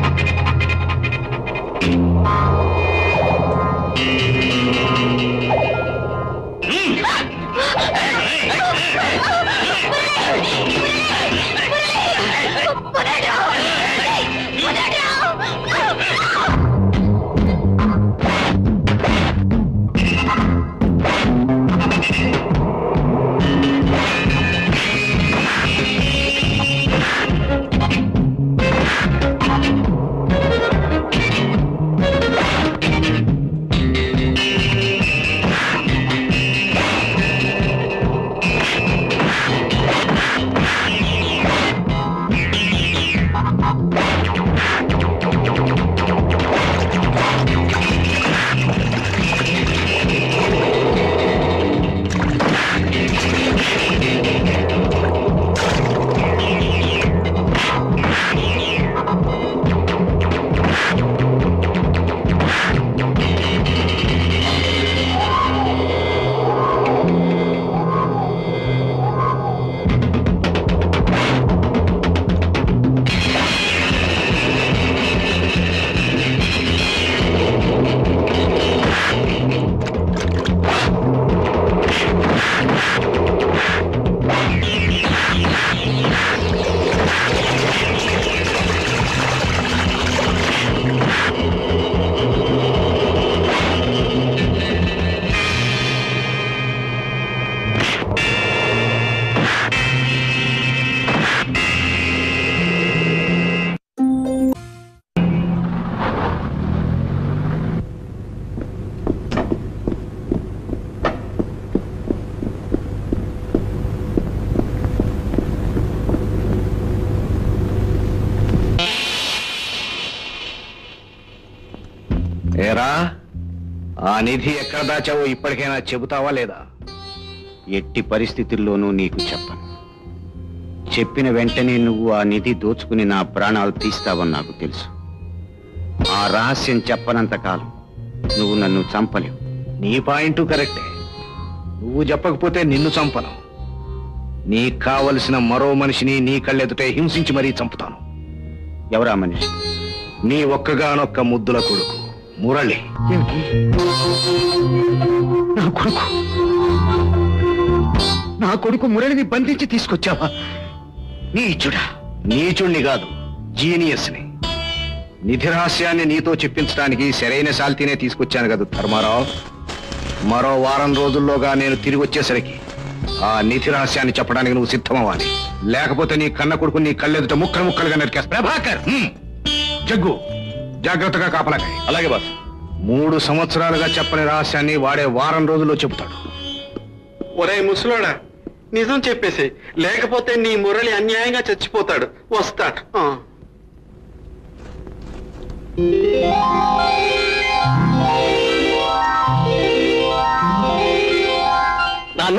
ఏరా ఆ నిధి ఎక్కడ దాచావో ఇప్పటికైనా చెబుతావా లేదా ఎట్టి పరిస్థితుల్లోనూ నీకు చెప్పను చెప్పిన వెంటనే నువ్వు ఆ నిధి దోచుకుని నా ప్రాణాలు తీస్తావని నాకు తెలుసు ఆ రహస్యం చెప్పనంత కాలం నువ్వు నన్ను చంపలేవు నీ పాయింట్ కరెక్టే నువ్వు చెప్పకపోతే నిన్ను చంపను నీకు కావలసిన మరో మనిషిని నీ కళ్ళెదుటే హింసించి మరీ చంపుతాను ఎవరా మనిషి నీ ఒక్కగానొక్క ముద్దుల కొడుకు మురళి నా కొడుకు నా కొడుకు మురళిని బంధించి తీసుకొచ్చావా నీచుడా నీచుణ్ణి కాదు జీనియస్ని నిధి రహస్యాన్ని నీతో చెప్పించడానికి సరైన శాల్తీనే తీసుకొచ్చాను కదా ధర్మారావు మరో వారం రోజుల్లోగా నేను తిరిగి వచ్చేసరికి ఆ నిధి రహస్యాన్ని చెప్పడానికి నువ్వు సిద్ధమవ్వాలి లేకపోతే నీ కన్న కొడుకు నీ కళ్ళెదుట ముక్కలు ముక్కలుగా నరికేస్తా ప్రభాకర్ హ్మ్. జగ్గు జాగ్రత్తగా కాపలాకాయ అలాగే బాస్ మూడు సంవత్సరాలుగా చెప్పని రహస్యాన్ని వాడే వారం రోజుల్లో చెబుతాడు ఒరే ముసలోడా నిజం చెప్పేసి లేకపోతే నీ మురళి అన్యాయంగా చచ్చిపోతాడు వస్తా ఆ. నాన్న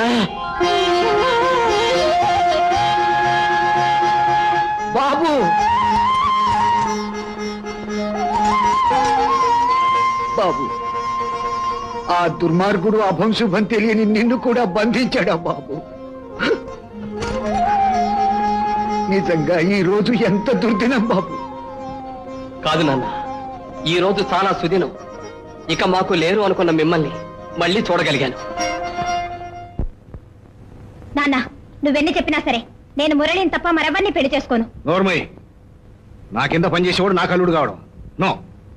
బాబు బాబు ఆ దుర్మార్గుడు అభంశుభం తెలియని నిన్ను కూడా బంధించాడా బాబు నిజంగా ఈ రోజు ఎంత దుర్దినం బాబు కాదు నాన్న ఈ రోజు చాలా సుదినం ఇక మాకు లేరు అనుకున్న మిమ్మల్ని మళ్ళీ చూడగలిగాను నాన్న నువ్వెన్ని చెప్పినా సరే నేను మురళిని తప్ప మరెవరిని పెళ్లి చేసుకోను నోర్మయ్య నా కింద పనిచేసేవాడు నా కల్లుడు కావడం నో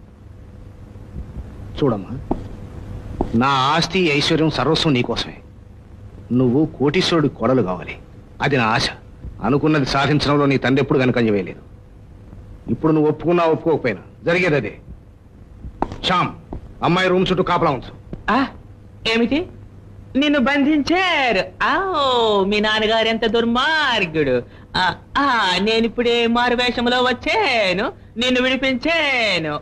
చూడమ్మా నా ఆస్తి ఐశ్వర్యం సర్వస్వం నీకోసమే నువ్వు కోటీశ్వరుడి కొడలు కావాలి అది నా ఆశ అనుకున్నది సాధించడంలో నీ తండ్రి ఎప్పుడు వెనకంజ వేయలేదు ఇప్పుడు నువ్వు ఒప్పుకున్నా ఒప్పుకోకపోయినా జరిగేది అదే శ్యామ్ అమ్మాయి రూమ్ చుట్టూ కాపలా ఉంచు ఆ, ఏమిటి నిన్ను బంధించారు ఆ మీ నాన్నగారు ఎంత దుర్మార్గుడు ఆ, ఆ, నేనిప్పుడే మారు వేషంలో వచ్చాను నిన్ను విడిపించాను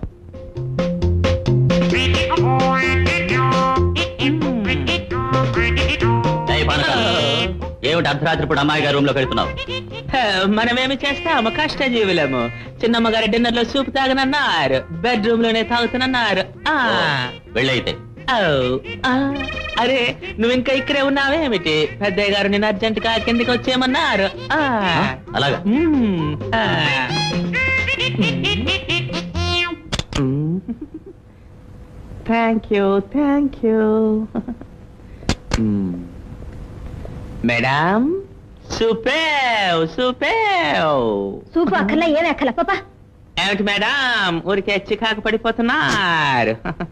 ఏయ్ పానకాలు, ఏమిటి అర్ధరాత్రి ఇప్పుడు అమ్మాయి గారి రూమ్ లోకి వెళ్తున్నావు హ, మనమేమి చేస్తాము కష్టజీవులము చిన్నమ్మ గారి డిన్నర్ లో సూప్ తాగనన్నారు బెడ్రూమ్ లోనే తాగుతానన్నారు ఆ, వెళ్ళైతే ఔ, ఆ, అరే నువ్వు ఇంకా ఇక్కడే ఉన్నావేమిటి పెద్దయ్య గారు నేను అర్జెంట్ గా కిందికి వచ్చేయమన్నారు ఆ, అలాగా మ్మ్, ఆ. Thank you thank you madam సూపేవ్ సూపేవ్ సూపు అక్కర్లా ఏమి అక్కర్లా పాపా ఏమిటి మేడం ఊరికే చికాకు పడిపోతున్నారు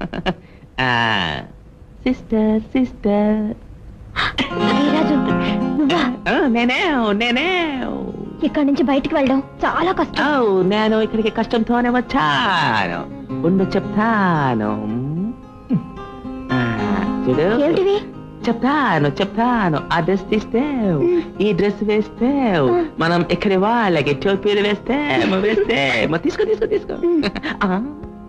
సిస్టర్ సిస్టర్ రాజు నువ్వా నేనే నేనే ఇక్కడి నుంచి బయటికి వెళ్ళడం చాలా కష్టం ఓ నేను ఇక్కడికి కష్టంతోనే వచ్చాను ఉండు చెప్తాను ఆ, చూడు ఏమిటివి చెప్తాను చెప్తాను ఆ డ్రెస్ తీస్తేవు ఈ డ్రెస్ వేస్తేవు మనం ఇక్కడి వాళ్ళకి టోపీలు వేస్తే వేస్తే తీసుకో తీసుకో తీసుకో ఆ.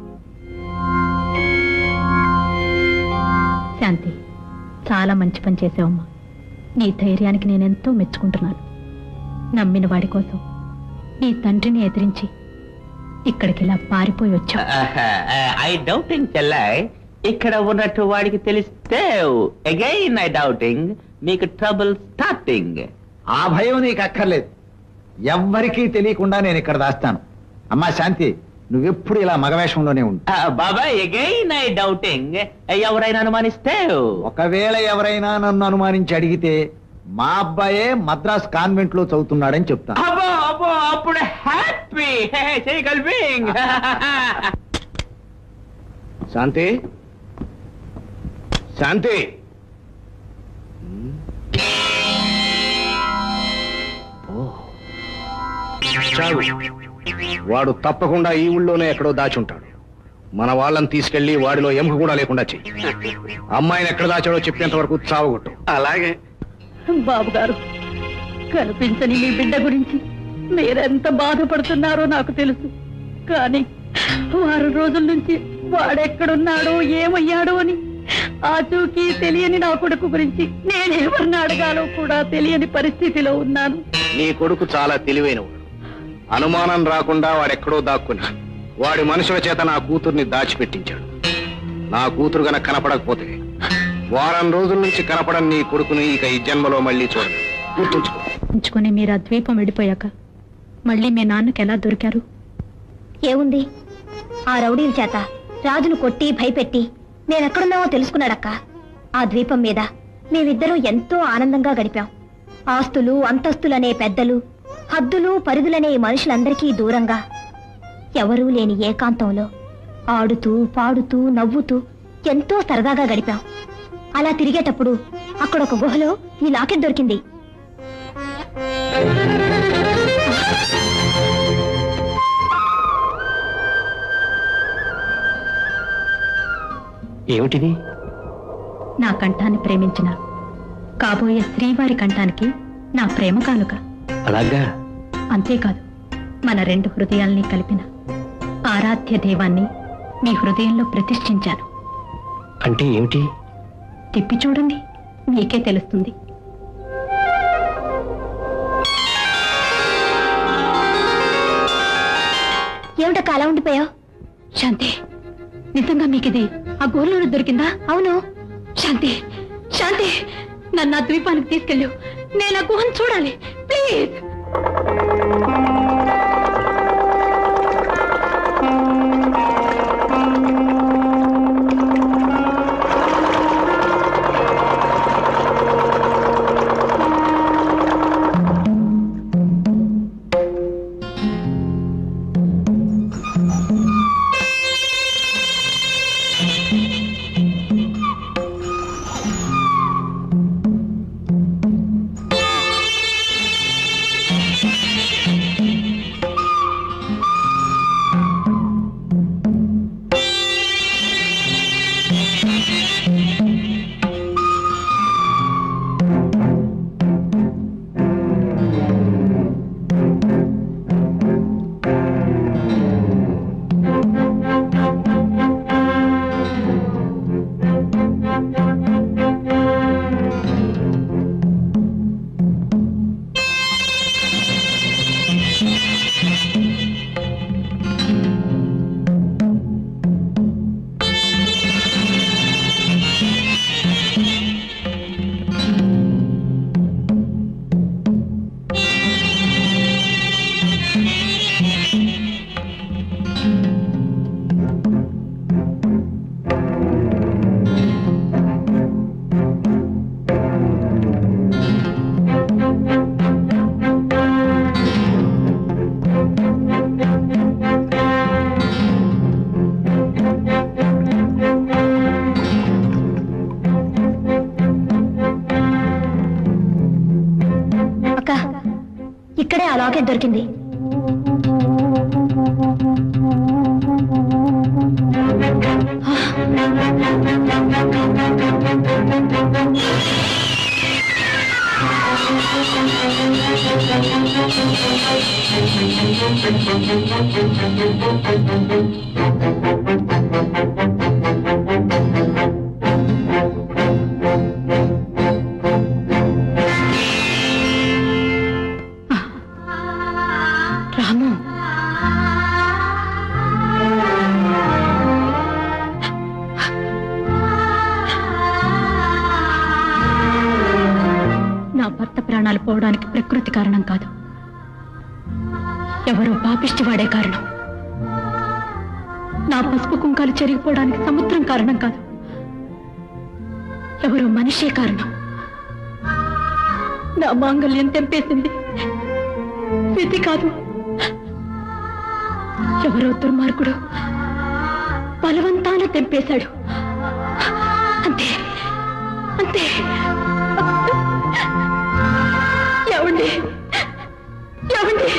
శాంతి చాలా మంచి పని చేసావమ్మా నీ ధైర్యానికి నేనెంతో మెచ్చుకుంటున్నాను నమ్మిన వాడి కోసం నీ తండ్రిని ఎదిరించి ఇక్కడికి ఇలా పారిపోయి వచ్చావు ఐ డౌటింగ్ చెల్లాయ్ ఇక్కడ ఉన్నట్టు వాడికి తెలిస్తే అగైన్ ఐ డౌటింగ్ మీకు ట్రబుల్ స్టార్టింగ్ ఆ భయం నీకు అక్కర్లేదు ఎవ్వరికీ తెలియకుండా నేను ఇక్కడ దాస్తాను అమ్మా శాంతి నువ్వెప్పుడు ఇలా మగవేషంలోనే ఉండు బాబాయ్ అగైన్ ఐ డౌటింగ్ ఎవరైనా అనుమానిస్తే ఒకవేళ ఎవరైనా నన్ను అనుమానించి అడిగితే మా అబ్బాయే మద్రాస్ కాన్వెంట్ లో చదువుతున్నాడని చెప్తాను అబ్బో అబ్బో అప్పుడు హ్యాపీ చేయగలిపింగ్ శాంతి శాంతి చాలు. వాడు తప్పకుండా ఈ ఊళ్ళోనే ఎక్కడో దాచుంటాడు మన వాళ్ళని తీసుకెళ్లి వాడిలో ఎముక కూడా లేకుండా చెయ్యి అమ్మాయిని ఎక్కడ దాచాడో చెప్పేంత వరకు చావగొట్టు అలాగే బాబు గారు కనిపించని మీ బిడ్డ గురించి మీరెంత బాధపడుతున్నారో నాకు తెలుసు కానీ వారం రోజుల నుంచి వాడెక్కడున్నాడో ఏమయ్యాడో అని ఆచూకీ తెలియని నా కొడుకు గురించి నేనెవరిని అడగాలో కూడా తెలియని పరిస్థితిలో ఉన్నాను నీ కొడుకు చాలా తెలివైనవాడు అనుమానం రాకుండా వాడెక్కడో దాక్కుని వాడి మనుషుల చేత నా కూతుర్ని దాచిపెట్టించాడు నా కూతురు గనక కనపడకపోతే వారం రోజుల నుంచి కనపడని నీ కొడుకుని ఇక ఈ జన్మలో మళ్ళీ చూడను గుర్తుంచుకో ఉంచుకొని మీరు ఆ ద్వీపం వెళ్ళిపోయాక మళ్ళీ మీ నాన్నకి ఎలా దొరికారు ఏముంది ఆ రౌడీల చేత రాజును కొట్టి భయపెట్టి నేనెక్కడున్నామో తెలుసుకున్నాడక్క ఆ ద్వీపం మీద మేమిద్దరం ఎంతో ఆనందంగా గడిపాం ఆస్తులు అంతస్తులనే పెద్దలు హద్దులు పరిధులనే ఈ మనుషులందరికీ దూరంగా ఎవరూ లేని ఏకాంతంలో ఆడుతూ పాడుతూ నవ్వుతూ ఎంతో సరదాగా గడిపాం అలా తిరిగేటప్పుడు అక్కడ ఒక గుహలో ఈ లాకెట్ దొరికింది ఏమిటిది నా కంఠాన్ని ప్రేమించిన కాబోయే శ్రీవారి కంఠానికి నా ప్రేమ కానుక అలాగా అంతేకాదు మన రెండు హృదయాల్ని కలిపిన ఆరాధ్య దైవాన్ని మీ హృదయంలో ప్రతిష్ఠించాను అంటే ఏమిటి తిప్పి చూడండి మీకే తెలుస్తుంది ఏమిటక్క అలా ఉండిపోయావు శాంతి నిజంగా మీకు ఇది ఆ గోర్లోనే దొరికిందా అవును శాంతి శాంతి నన్ను ఆ ద్వీపానికి తీసుకెళ్ళు నేను ఆ గుహను చూడాలి ప్లీజ్ ఆ లాకెట్ దొరికింది రాము నా భర్త ప్రాణాలు పోవడానికి ప్రకృతి కారణం కాదు ఎవరో పాపిష్టి వాడే కారణం నా పసుపు కుంకాలు చెరిగిపోవడానికి సముద్రం కారణం కాదు ఎవరో మనిషే కారణం నా మాంగల్యం తెంపేసింది విధి కాదు ఎవరో దుర్మార్గుడు బలవంతాన తెంపేశాడు అంతే అంతే ఎవండి ఎవండి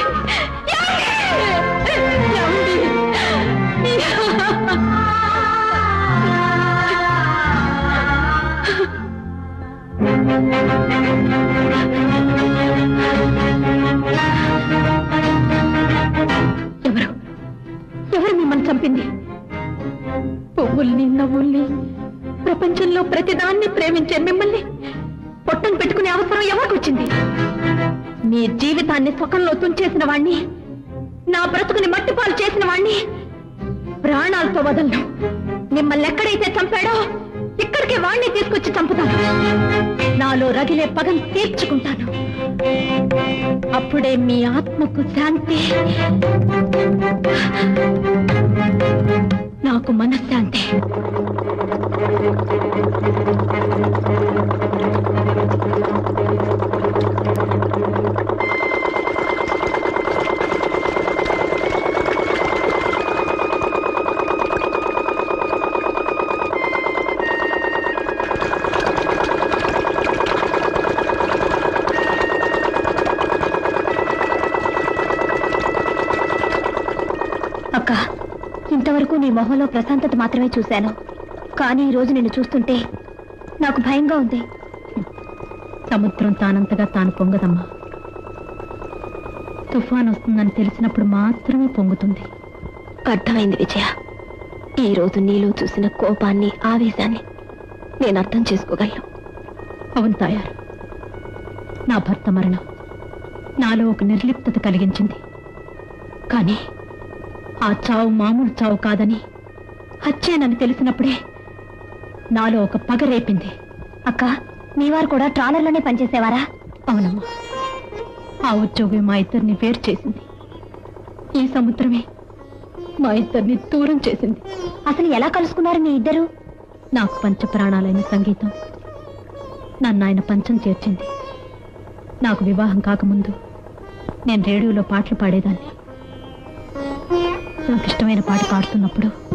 ఎవరు ఎవరు మిమ్మల్ని చంపింది పువ్వుల్ని నవ్వుల్ని ప్రపంచంలో ప్రతిదాన్ని ప్రేమించే మిమ్మల్ని పొట్టను పెట్టుకునే అవసరం ఎవరికి వచ్చింది మీ జీవితాన్ని సుఖంలో తుంచేసిన వాణ్ణి నా బ్రతుకుని మట్టిపాలు చేసిన వాణ్ణి ప్రాణాలతో వదలను మిమ్మల్ని ఎక్కడైతే చంపాడో ఇక్కడికే వాణ్ణి తీసుకొచ్చి చంపుతాను నాలో రగిలే పగం తీర్చుకుంటాను అప్పుడే మీ ఆత్మకు శాంతి నాకు మనశ్శాంతి అక్క ఇంతవరకు నీ మొహంలో ప్రశాంతత మాత్రమే చూశాను కానీ ఈ రోజు నిన్ను చూస్తుంటే నాకు భయంగా ఉంది సముద్రం తానంతగా తాను పొంగదమ్మా తుఫాన్ వస్తుందని తెలిసినప్పుడు మాత్రమే పొంగుతుంది అర్థమైంది విజయ ఈ రోజు నీలో చూసిన కోపాన్ని ఆవేశాన్ని నేను అర్థం చేసుకోగలను అవును తాయారు నా భర్త మరణం నాలో ఒక నిర్లిప్తత కలిగించింది కానీ ఆ చావు మామూలు చావు కాదని హత్యేనని తెలిసినప్పుడే నాలో ఒక పగ రేపింది అక్క మీ వారు కూడా ట్రాలర్లోనే పనిచేసేవారా అవునమ్మా ఆ ఉద్యోగం మా ఇద్దరిని వేరు చేసింది ఈ సముద్రమే మా ఇద్దరిని దూరం చేసింది అసలు ఎలా కలుసుకున్నారు మీ ఇద్దరు నాకు పంచ ప్రాణాలైన సంగీతం నన్ను ఆయన పంచం చేర్చింది నాకు వివాహం కాకముందు నేను రేడియోలో పాటలు పాడేదాన్ని నాకు ఇష్టమైన పాట పాడుతున్నప్పుడు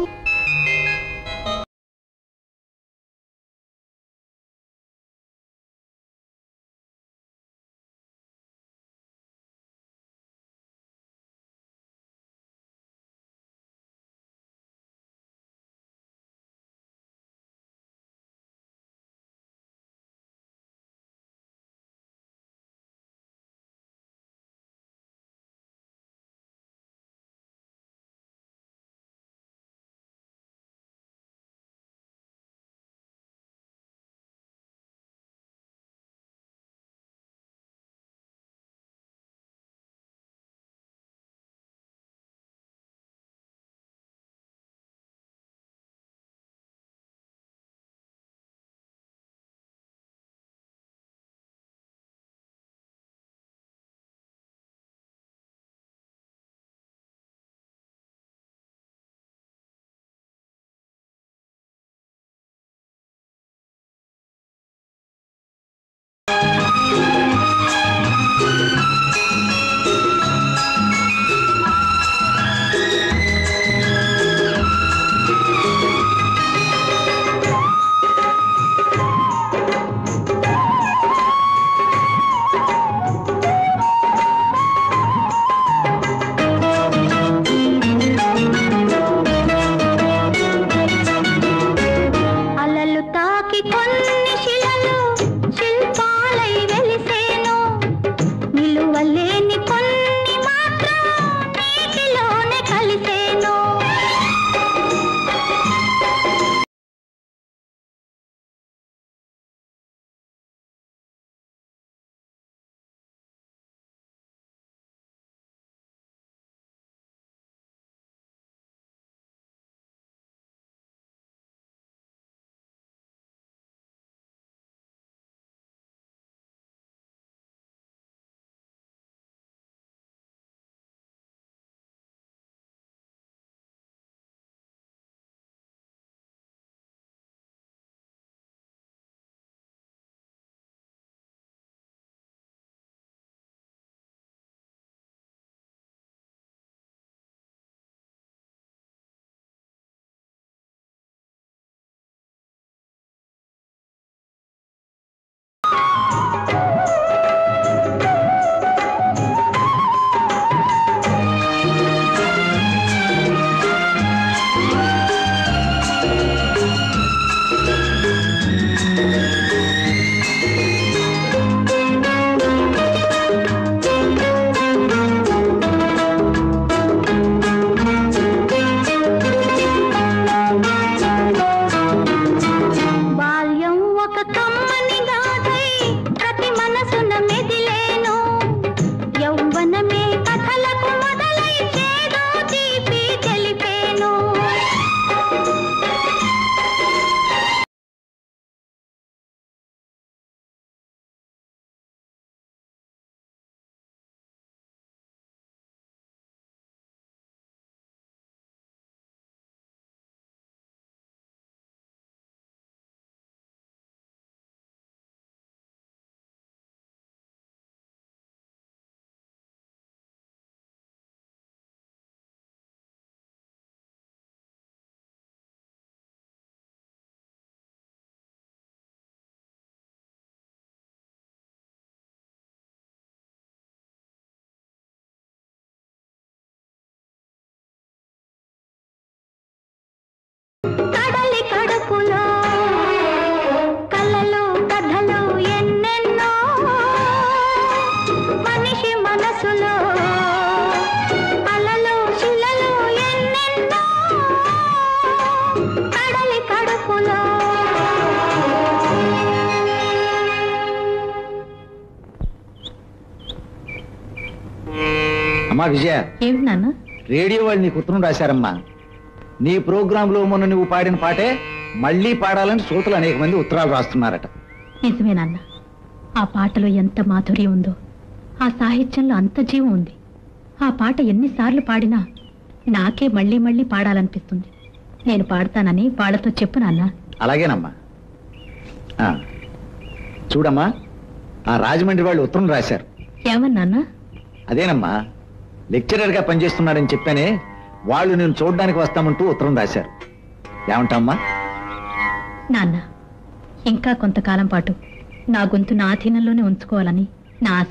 అమ్మా విజయ ఏమిటి నాన్న రేడియో వాళ్ళు నీకు ఉత్తరం రాశారమ్మా నీ ప్రోగ్రాంలో మొన్న నువ్వు పాడిన పాటే మళ్ళీ పాడాలని శ్రోతలు అనేక మంది ఉత్తరాలు రాస్తున్నారట నిజమే నాన్న ఆ పాటలో ఎంత మాధుర్యం ఉందో ఆ సాహిత్యంలో అంత జీవం ఉంది ఆ పాట ఎన్నిసార్లు పాడినా నాకే మళ్ళీ మళ్ళీ పాడాలనిపిస్తుంది నేను పాడతానని వాళ్ళతో చెప్పు నాన్న అలాగేనమ్మా ఆ, చూడమ్మా ఆ రాజమండ్రి వాళ్ళు ఉత్తరం రాశారు ఏమన్నా నాన్న అదేనమ్మా లెక్చరర్గా పనిచేస్తున్నారని చెప్పానే వాళ్ళు నేను చూడడానికి వస్తామంటూ ఉత్తరం రాశారు ఏమంటామ్మా నాన్న ఇంకా కొంతకాలం పాటు నా గొంతు నా ఆధీనంలోనే ఉంచుకోవాలని నా ఆశ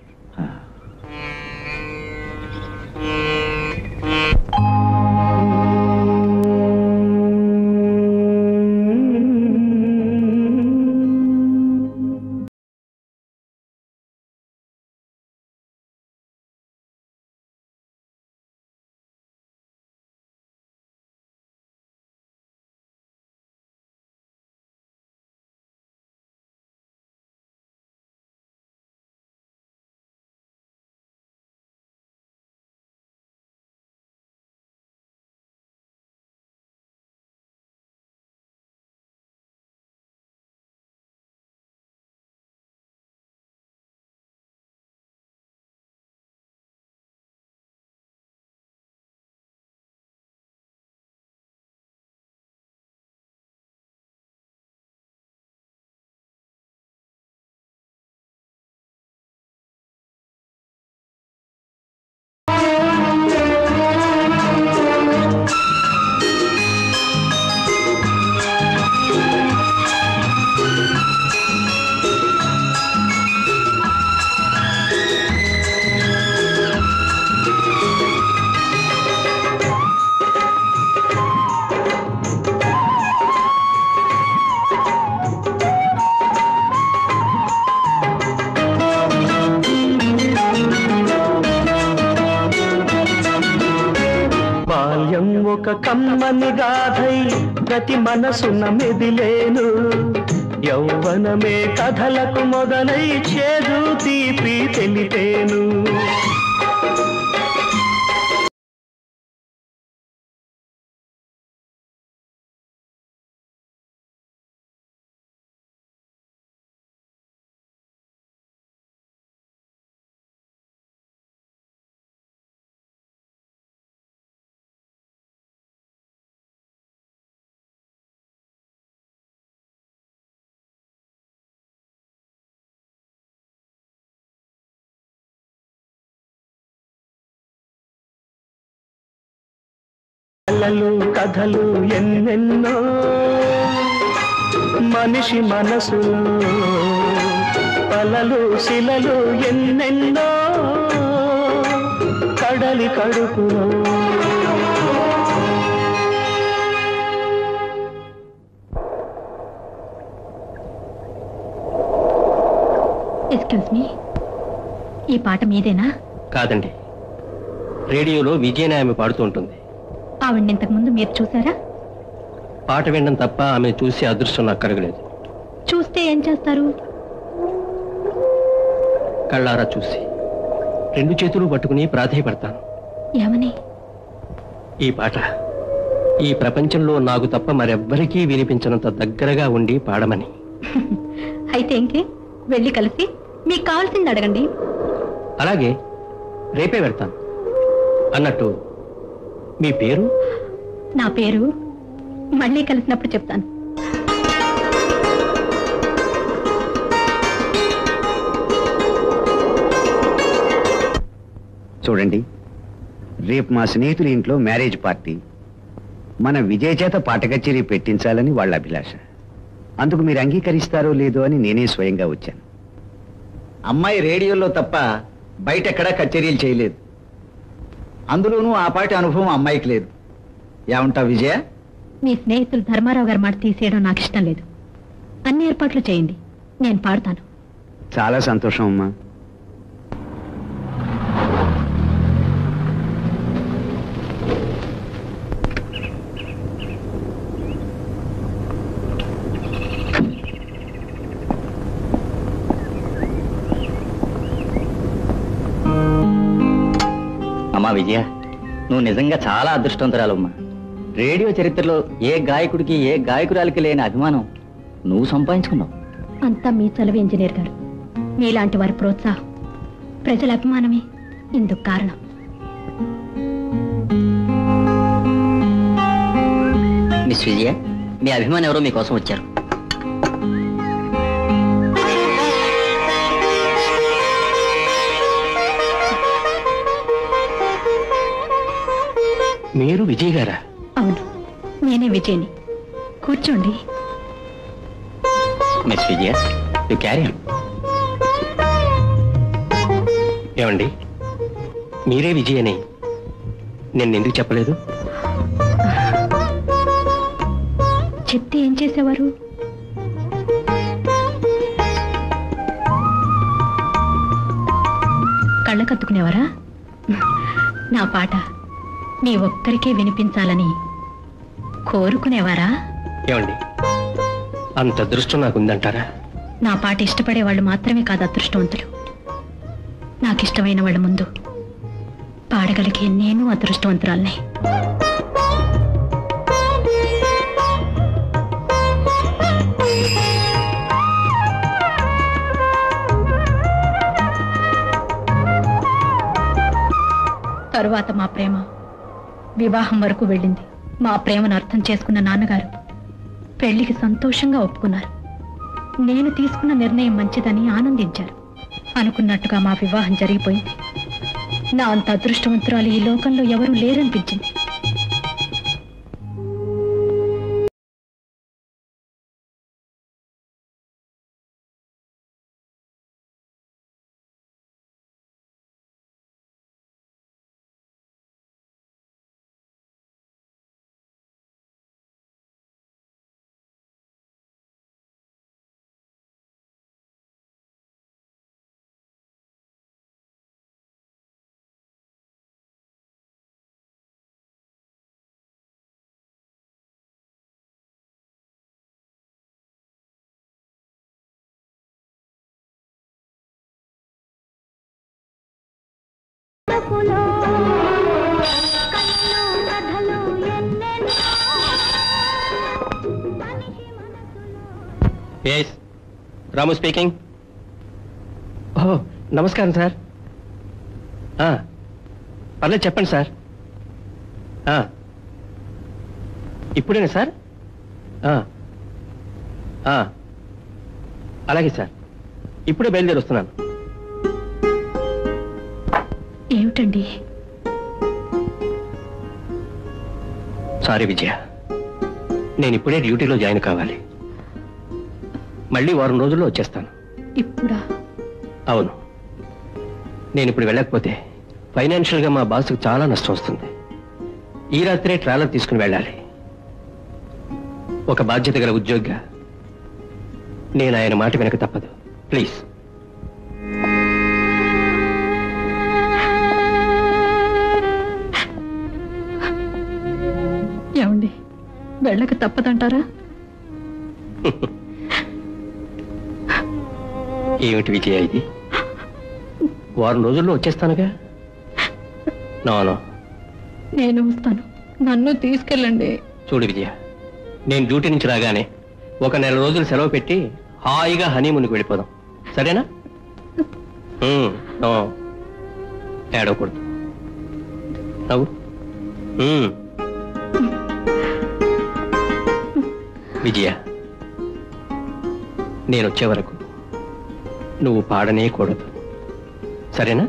బాల్యం ఒక కమ్మని గాథై ప్రతి మనసున మెదిలేను యౌవనమే కథలకు మొదలై చేదు తీపి తెలిపేను కలలు కథలు ఎన్నెన్నో మనిషి మనసులో పలలు శిలలు ఎన్నెన్నో కడలి కడుపులో ఎక్స్క్యూజ్ మీ ఈ పాట మీదేనా కాదండి రేడియోలో విజయనే ఆమె పాడుతూ ఉంటుంది ఆవిడ్ని ఇంతకు ముందు మీరు చూసారా పాట వినడం తప్ప ఆమె చూసి అదృష్టం నాకు కలగలేదు చూస్తే ఏం చేస్తారు కళ్ళారా చూసి రెండు చేతులు పట్టుకుని ప్రాధేయపడతాను ఏమని ఈ పాట ఈ ప్రపంచంలో నాకు తప్ప మరెవ్వరికీ వినిపించినంత దగ్గరగా ఉండి పాడమని అయితే ఇంకే వెళ్ళి కలిసి మీకు కావాల్సింది అడగండి అలాగే రేపే వెళ్తాను అన్నట్టు మీ పేరు నా పేరు మళ్ళీ కలిసినప్పుడు చెప్తాను చూడండి రేపు మా స్నేహితుల ఇంట్లో మ్యారేజ్ పార్టీ మన విజయ్ చేత పాట కచేరీ పెట్టించాలని వాళ్ళ అభిలాష అందుకు మీరు అంగీకరిస్తారో లేదో అని నేనే స్వయంగా వచ్చాను అమ్మాయి రేడియోలో తప్ప బయట ఎక్కడా కచేరీలు చేయలేదు అందులోనూ ఆ పాటి అనుభవం అమ్మాయికి లేదు ఏమంటావు విజయ మీ స్నేహితులు ధర్మారావు గారి మాట తీసేయడం నాకు ఇష్టం లేదు అన్ని ఏర్పాట్లు చేయండి నేను పాడతాను చాలా సంతోషం అమ్మా అమ్మా విజయ నువ్వు నిజంగా చాలా అదృష్టవంతురాలమ్మా రేడియో చరిత్రలో ఏ గాయకుడికి ఏ గాయకురాలికి లేని అభిమానం నువ్వు సంపాదించుకున్నావు అంతా మీ చలవి ఇంజనీర్ గారు మీలాంటి వారి ప్రోత్సాహం ప్రజల అభిమానమే ఇందుకు కారణం మిస్ విజయ మీ అభిమానం ఎవరో మీకోసం వచ్చారు మీరు విజయ్ గారా అవును నేనే విజయని కూర్చోండి మిస్ విజయ యు క్యారీ ఏమండి మీరే విజయ్ అని నేను ఎందుకు చెప్పలేదు చెప్తే ఏం చేసేవారు కళ్ళకత్తుకునేవారా నా పాట మీ ఒక్కరికే వినిపించాలని కోరుకునేవారా ఏమండి అంత అదృష్టం నాకు ఉందంటారా నా పాట ఇష్టపడే వాళ్ళు మాత్రమే కాదు అదృష్టవంతులు నాకిష్టమైన వాళ్ళ ముందు పాడగలిగే నేను అదృష్టవంతురాల్ని తరువాత మా ప్రేమ వివాహం వరకు వెళ్ళింది మా ప్రేమను అర్థం చేసుకున్న నాన్నగారు పెళ్లికి సంతోషంగా ఒప్పుకున్నారు నేను తీసుకున్న నిర్ణయం మంచిదని ఆనందించారు అనుకున్నట్టుగా మా వివాహం జరిగిపోయింది నా అంత అదృష్టవంతురాలు ఈ లోకంలో ఎవరూ లేరనిపించింది ఎస్ రాము స్పీకింగ్ ఓ నమస్కారం సార్ ఆ, పర్లేదు చెప్పండి సార్ ఆ, ఇప్పుడేనా సార్ ఆ, ఆ, అలాగే సార్ ఇప్పుడే బయలుదేరి వస్తున్నాను ఏమిటండి సారీ విజయ నేను ఇప్పుడే డ్యూటీలో జాయిన్ కావాలి మళ్ళీ వారం రోజుల్లో వచ్చేస్తాను ఇప్పుడా అవును నేను ఇప్పుడు వెళ్ళకపోతే ఫైనాన్షియల్గా మా బాస్కు చాలా నష్టం వస్తుంది ఈ రాత్రే ట్రాలర్ తీసుకుని వెళ్ళాలి ఒక బాధ్యత గల ఉద్యోగిగా నేను ఆయన మాట వెనక తప్పదు ప్లీజ్ ఏమండి వెళ్ళక తప్పదంటారా ఏమిటి విజయ ఇది వారం రోజుల్లో వచ్చేస్తానుగా నో నేను వస్తాను నన్ను తీసుకెళ్ళండి చూడు విజయ నేను డ్యూటీ నుంచి రాగానే ఒక నెల రోజులు సెలవు పెట్టి హాయిగా హనీమూన్కి వెళ్ళిపోదాం సరేనా ఉమ్, నో. ఏడవకూడదు నవ్వు ఉమ్. విజయ నేను వచ్చే వరకు నువ్వు పాడనే కూడదు సరేనా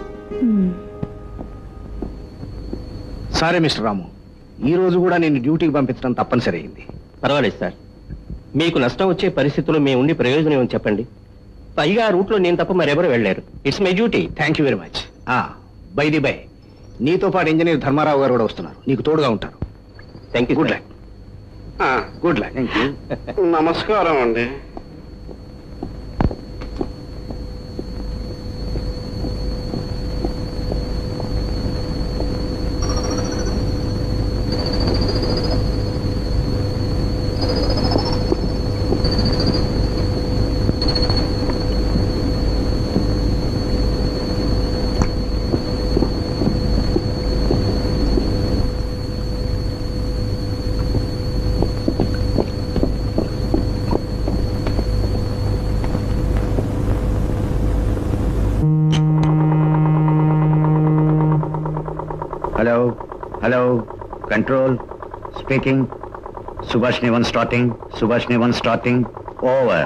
సరే మిస్టర్ రాము ఈ రోజు కూడా నేను డ్యూటీకి పంపించడం తప్పనిసరి అయింది పర్వాలేదు సార్ మీకు నష్టం వచ్చే పరిస్థితుల్లో మేము ఉండి ప్రయోజనం ఏమని చెప్పండి పైగా ఆ రూట్లో నేను తప్ప మరెవరు వెళ్ళారు it's my duty thank you very much by the by నీతో పాటు ఇంజనీర్ ధర్మారావు గారు కూడా వస్తున్నారు నీకు తోడుగా ఉంటారు thank you good luck good luck thank you నమస్కారం అండి హలో కంట్రోల్ స్పీకింగ్ సుభాష్ని వన్ స్టార్టింగ్ సుభాష్ని వన్ స్టార్టింగ్ ఓవర్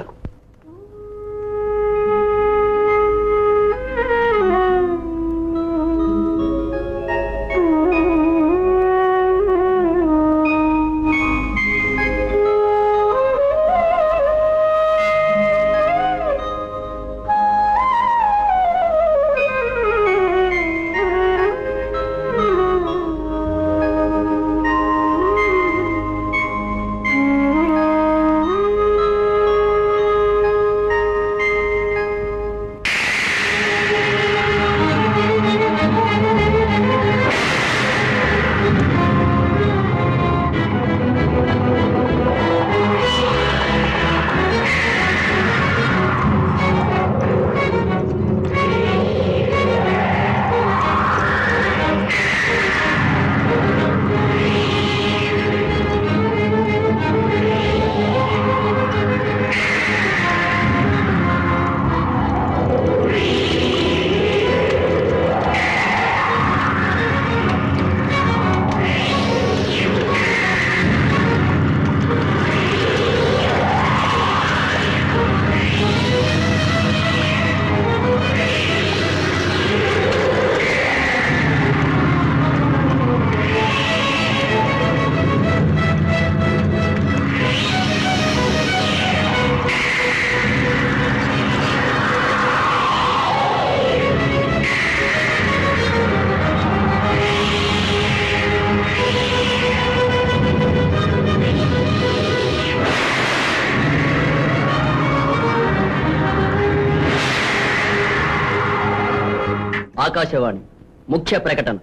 ఆకాశవాణి ముఖ్య ప్రకటన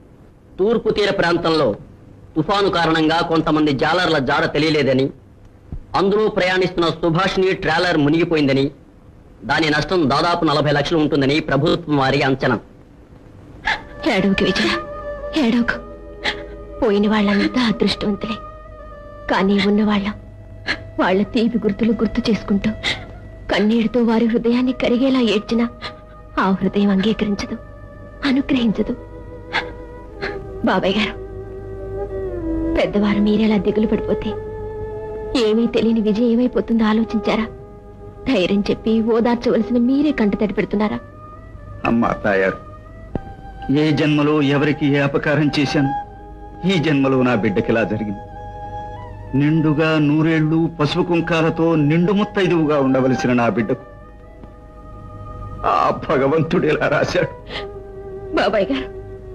తూర్పు తీర ప్రాంతంలో తుఫాను కారణంగా కొంతమంది జాలర్ల జాడ తెలియలేదని అందులో ప్రయాణిస్తున్న సుభాష్ని ట్రాలర్ మునిగిపోయిందని దాని నష్టం దాదాపు నలభై లక్షలు ఉంటుందని ప్రభుత్వం వారి అంచనా ఏడవకు విజయ ఏడవకు పోయిన వాళ్ళంతా అదృష్టవంతులే కానీ ఉన్నవాళ్ళం వాళ్ళ తీపి గుర్తులు గుర్తు చేసుకుంటూ కన్నీటితో వారి హృదయాన్ని కరిగేలా ఏడ్చినా ఆ హృదయం అంగీకరించదు అనుగ్రహించదు బాబాయ్ గారు పెద్దవారు మీరేలా దిగులు పడిపోతే ఏమీ తెలియని విజయం ఏమైపోతుందో ఆలోచించారా ధైర్యం చెప్పి ఓదార్చవలసిన మీరే కంటతడి పెడుతున్నారా అమ్మా తాయారు ఏ జన్మలో ఎవరికి ఏ అపకారం చేశాను ఈ జన్మలో నా బిడ్డకిలా జరిగింది నిండుగా నూరేళ్లు పసుపు కుంకాలతో నిండు ముత్తైదువుగా ఉండవలసిన నా బిడ్డకు ఆ భగవంతుడు ఇలా రాశాడు బాబాయ్ గారు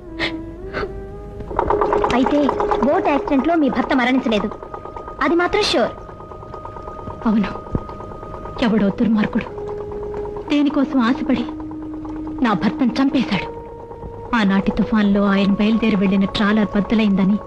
అయితే బోట్ యాక్సిడెంట్ లో మీ భర్త మరణించలేదు అది మాత్రం షూర్ అవును ఎవడో దుర్మార్గుడు దేనికోసం ఆశపడి నా భర్తను చంపేశాడు ఆనాటి తుఫాన్లో ఆయన బయలుదేరి వెళ్లిన ట్రాలర్ బద్దలైందని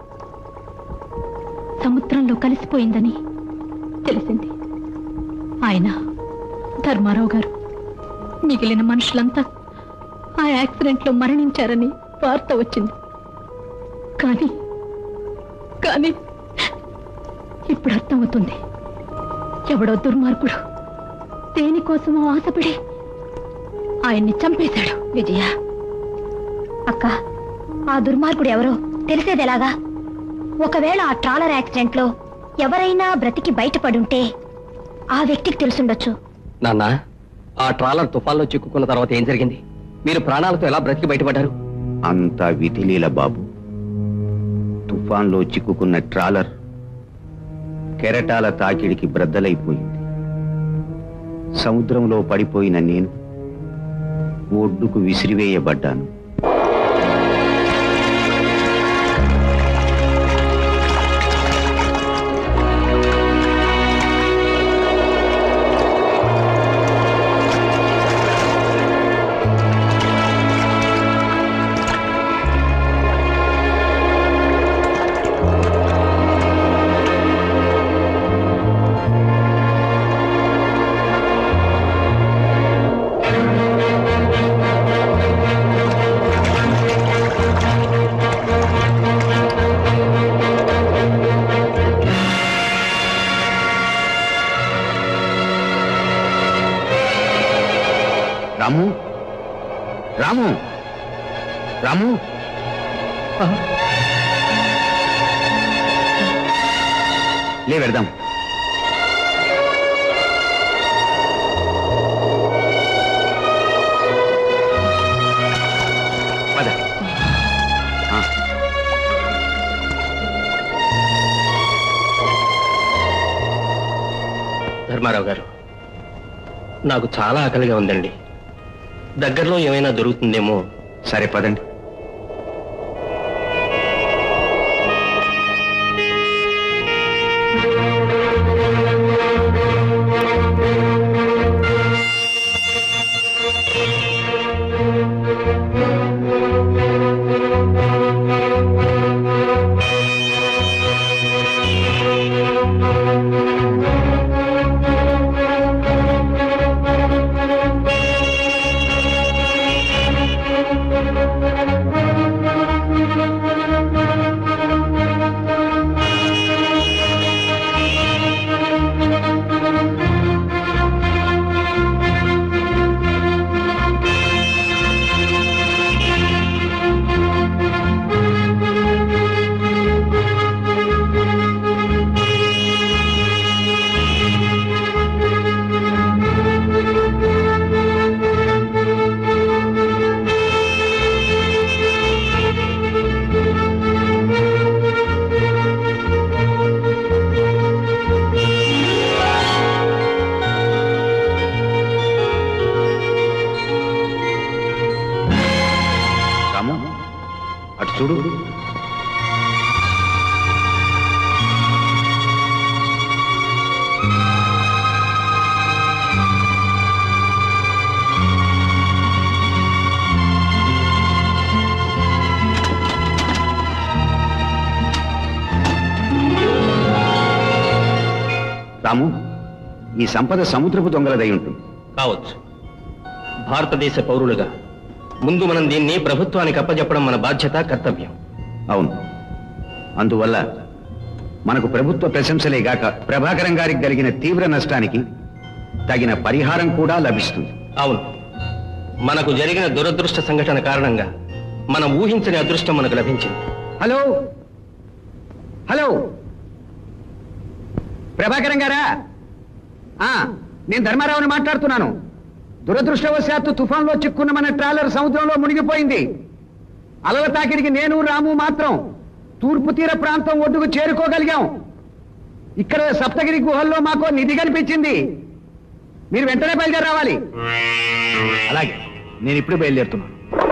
సముద్రంలో కలిసిపోయిందని తెలిసింది ఆయన ధర్మారావు గారు మిగిలిన మనుషులంతా ఆ యాక్సిడెంట్లో మరణించారని వార్త వచ్చింది కానీ కానీ ఇప్పుడు అర్థమవుతుంది ఎవడో దుర్మార్గుడు దేనికోసమో ఆశపడి ఆయన్ని చంపేశాడు విజయ అక్క ఆ దుర్మార్గుడు ఎవరో తెలిసేది ఎలాగా ఒకవేళ ఆ ట్రాలర్ యాక్సిడెంట్ లో ఎవరైనా బ్రతికి బయటపడుంటే ఆ వ్యక్తికి తెలుసుండొచ్చు నాన్న ఆ ట్రాలర్ తుఫాన్లో చిక్కుకున్న తర్వాత ఏం జరిగింది మీరు ప్రాణాలతో ఎలా బ్రతికి బయటపడ్డారు అంతా విధిలీల బాబు తుఫాన్లో చిక్కుకున్న ట్రాలర్ కెరటాల తాకిడికి బ్రద్దలైపోయింది సముద్రంలో పడిపోయిన నేను ఒడ్డుకు విసిరివేయబడ్డాను రాము రాము రాము లే వెడదాం పద. ఆ, ధర్మారావు గారు నాకు చాలా ఆకలిగా ఉందండి దగ్గరలో ఏమైనా దొరుకుతుందేమో సరే పదండి రాము అటు చూడు రాము ఈ సంపద సముద్రపు దొంగలదై ఉంటుంది కావచ్చు భారతదేశ పౌరులుగా ముందు మనం దీన్ని ప్రభుత్వానికి అప్పజెప్పడం మన బాధ్యత కర్తవ్యం అవును అందువల్ల మనకు ప్రభుత్వ ప్రశంసలే గాక ప్రభాకరం గారికి కలిగిన తీవ్ర నష్టానికి తగిన పరిహారం కూడా లభిస్తుంది అవును మనకు జరిగిన దురదృష్ట సంఘటన కారణంగా మనం ఊహించని అదృష్టం మనకు లభించింది హలో హలో ప్రభాకరం గారా ఆ, నేను ధర్మారావుని మాట్లాడుతున్నాను దురదృష్టవశాత్తు తుఫాన్లో చిక్కున్న మన ట్రాలర్ సముద్రంలో మునిగిపోయింది అలల తాకిడికి నేను రాము మాత్రం తూర్పు తీర ప్రాంతం ఒడ్డుకు చేరుకోగలిగాం ఇక్కడ సప్తగిరి గుహల్లో మాకు నిధి కనిపించింది మీరు వెంటనే బయలుదేరి రావాలి అలాగే నేను ఇప్పుడు బయలుదేరుతున్నాను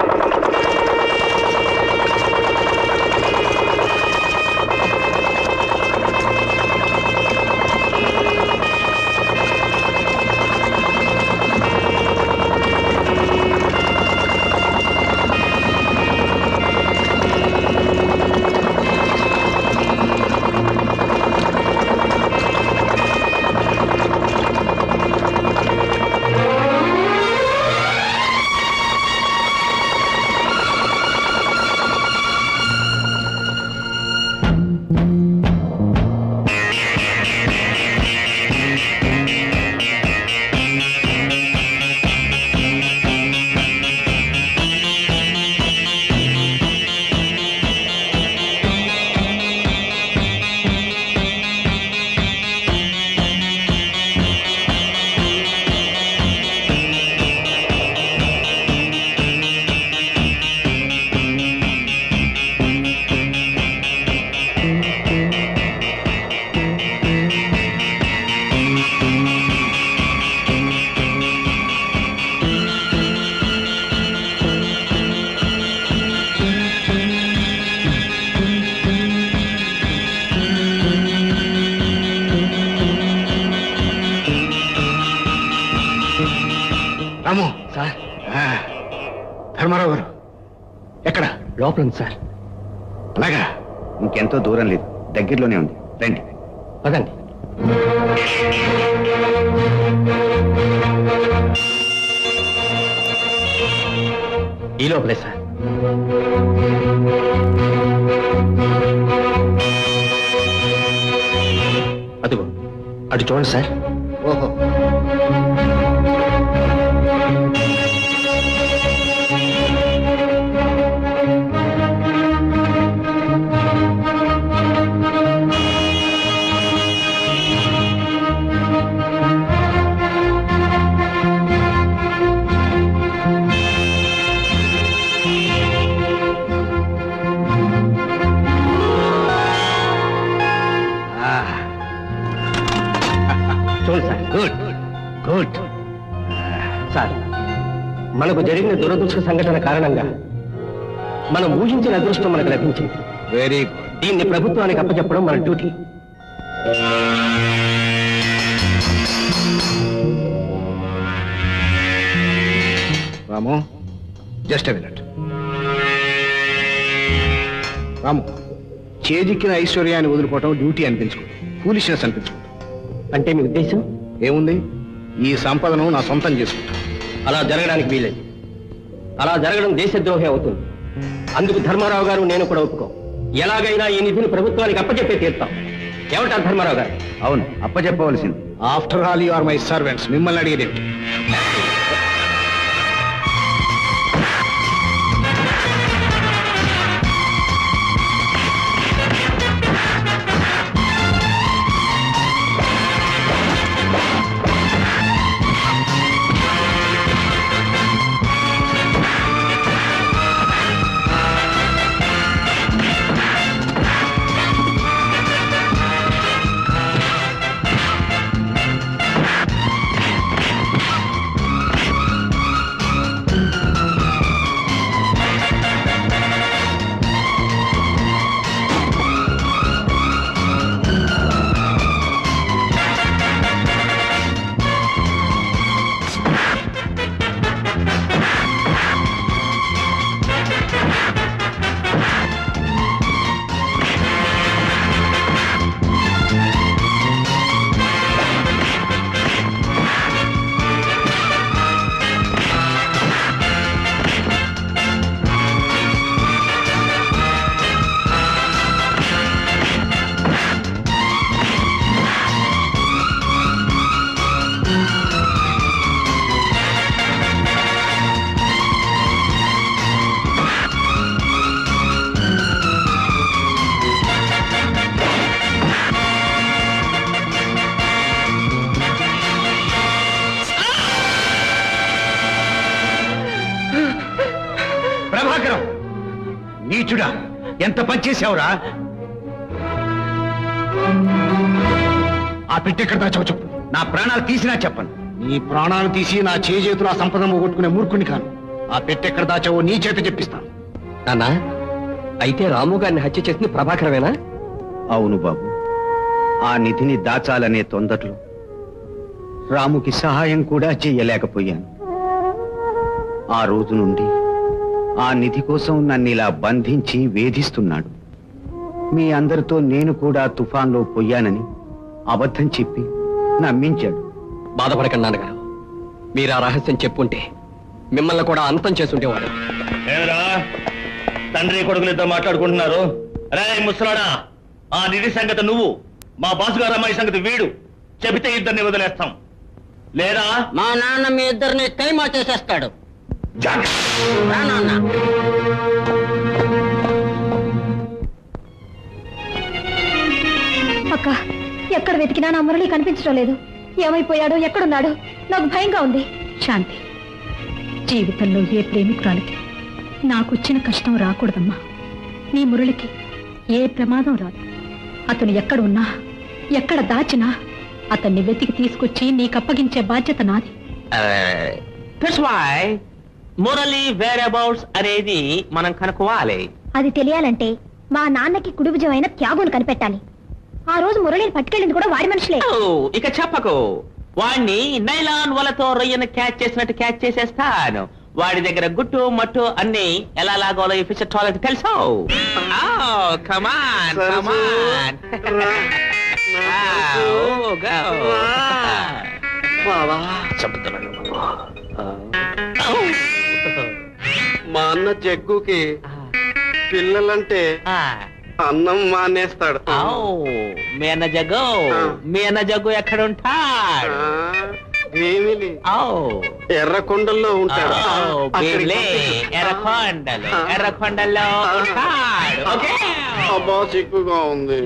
రాము సార్ ఆ, ధర్మారావు గారు ఎక్కడ లోపల ఉంది సార్ అలాగా ఇంకెంతో దూరం లేదు దగ్గరలోనే ఉంది రండి పదండి ఈ లోపలే సార్ అదిగో అటు చూడండి సార్ ఓహో మనకు జరిగిన దురదృష్ట సంఘటన కారణంగా మనం ఊహించిన అదృష్టం మనకు లభించింది వెరీ దీన్ని ప్రభుత్వానికి అప్పచెప్పడం మన duty Ramu just minute Ramu చేజిక్కిన ఐశ్వర్యాన్ని వదులుకోవటం డ్యూటీ అనిపించుకో ఫూలిష్నెస్ అనిపించుకో అంటే మీ ఉద్దేశం ఏముంది ఈ సంపదను నా సొంతం చేసుకుంటా అలా జరగడానికి వీలేదు అలా జరగడం దేశద్రోహి అవుతుంది అందుకు ధర్మారావు గారు నేను కూడా ఒప్పుకో ఎలాగైనా ఈ నిధిని ప్రభుత్వానికి అప్పచెప్పే తీరుతాం ఏమంటారు ధర్మారావు గారు అవును అప్పచెప్పవలసింది after all you are my servants మిమ్మల్ని అడిగేది ప్రభాకరం నీచుడా ఎంత పని చేసావురా ఆ పెట్టెక్కడ దాచావు చెప్పు నా ప్రాణాలు తీసినా చెప్పను నీ ప్రాణాలు తీసి నా చేజేతులు ఆ సంపద పోగొట్టుకునే మూర్ఖుని కాను ఆ పెట్టెక్కడ దాచావో నీ చేత చెప్పిస్తాను నాన్న అయితే రాము గారిని హత్య చేసింది ప్రభాకరమేనా అవును బాబు ఆ నిధిని దాచాలనే తొందరలో రాముకి సహాయం కూడా చెయ్యలేకపోయాను ఆ రోజు నుండి ఆ నిధి కోసం నన్ను ఇలా బంధించి వేధిస్తున్నాడు మీ అందరితో నేను కూడా తుఫాన్లో పోయానని అబద్ధం చెప్పి నమ్మించాడు బాధపడకండి నాన్నగారు మీరు ఆ రహస్యం చెప్పుంటే మిమ్మల్ని కూడా అంతం చేసుంటేవాడు ఏమిరా తండ్రి కొడుకులిద్దరు మాట్లాడుకుంటున్నారు రే ముసలాడా ఆ నిధి సంగతి నువ్వు మా బాసు గారు అమ్మాయి సంగతి వీడు చెబితే ఇద్దరిని వదిలేస్తాం లేదా మా నాన్న మీ ఇద్దరిని కైమా చేసేస్తాడు రా నాన్న అక్క ఎక్కడ వెతికినా నా మురళి కనిపించడం లేదు ఏమైపోయాడో ఎక్కడున్నాడు నాకు భయంగా ఉంది శాంతి జీవితంలో ఏ ప్రేమికురాలికి నాకొచ్చిన కష్టం రాకూడదమ్మా నీ మురళికి ఏ ప్రమాదం రాదు అతను ఎక్కడ ఉన్నా ఎక్కడ దాచినా అతన్ని వెతికి తీసుకొచ్చి నీకప్పగించే బాధ్యత నాది that's why Murali whereabouts అనేది మనం కనుక్కోవాలి అది తెలియాలంటే మా నాన్నకి కుడిభుజమైన త్యాగును కనిపెట్టాలి ఆ రోజు మురళిని పట్టుకెళ్ళింది కూడా వాడి మనుషులే ఓ, ఇక చెప్పకు వాణ్ణి నైలాన్ వలతో రొయ్యను క్యాచ్ చేసినట్టు క్యాచ్ చేసేస్తాను వాడి దగ్గర గుట్టు మట్టు అన్ని ఎలా లాగోలో ఈ ఫిషర్ టాయిలెట్ తెలుసు కమాన్ కమాన్ మా అన్న జగ్గుకి పిల్లలంటే అన్నం మానేస్తాడు మీ అన్న జగ్గు మీ అన్న జగ్గు ఎక్కడ ఉంటాడు భీమిలి ఎర్రకొండల్లో ఉంటాడు ఓ, అక్కడికి భీమ్లే, పంపించు. ఎర్రకొండలు ఎర్రకొండల్లో ఉంటాడు ఓకే అబ్బా సిగ్గుగా ఉంది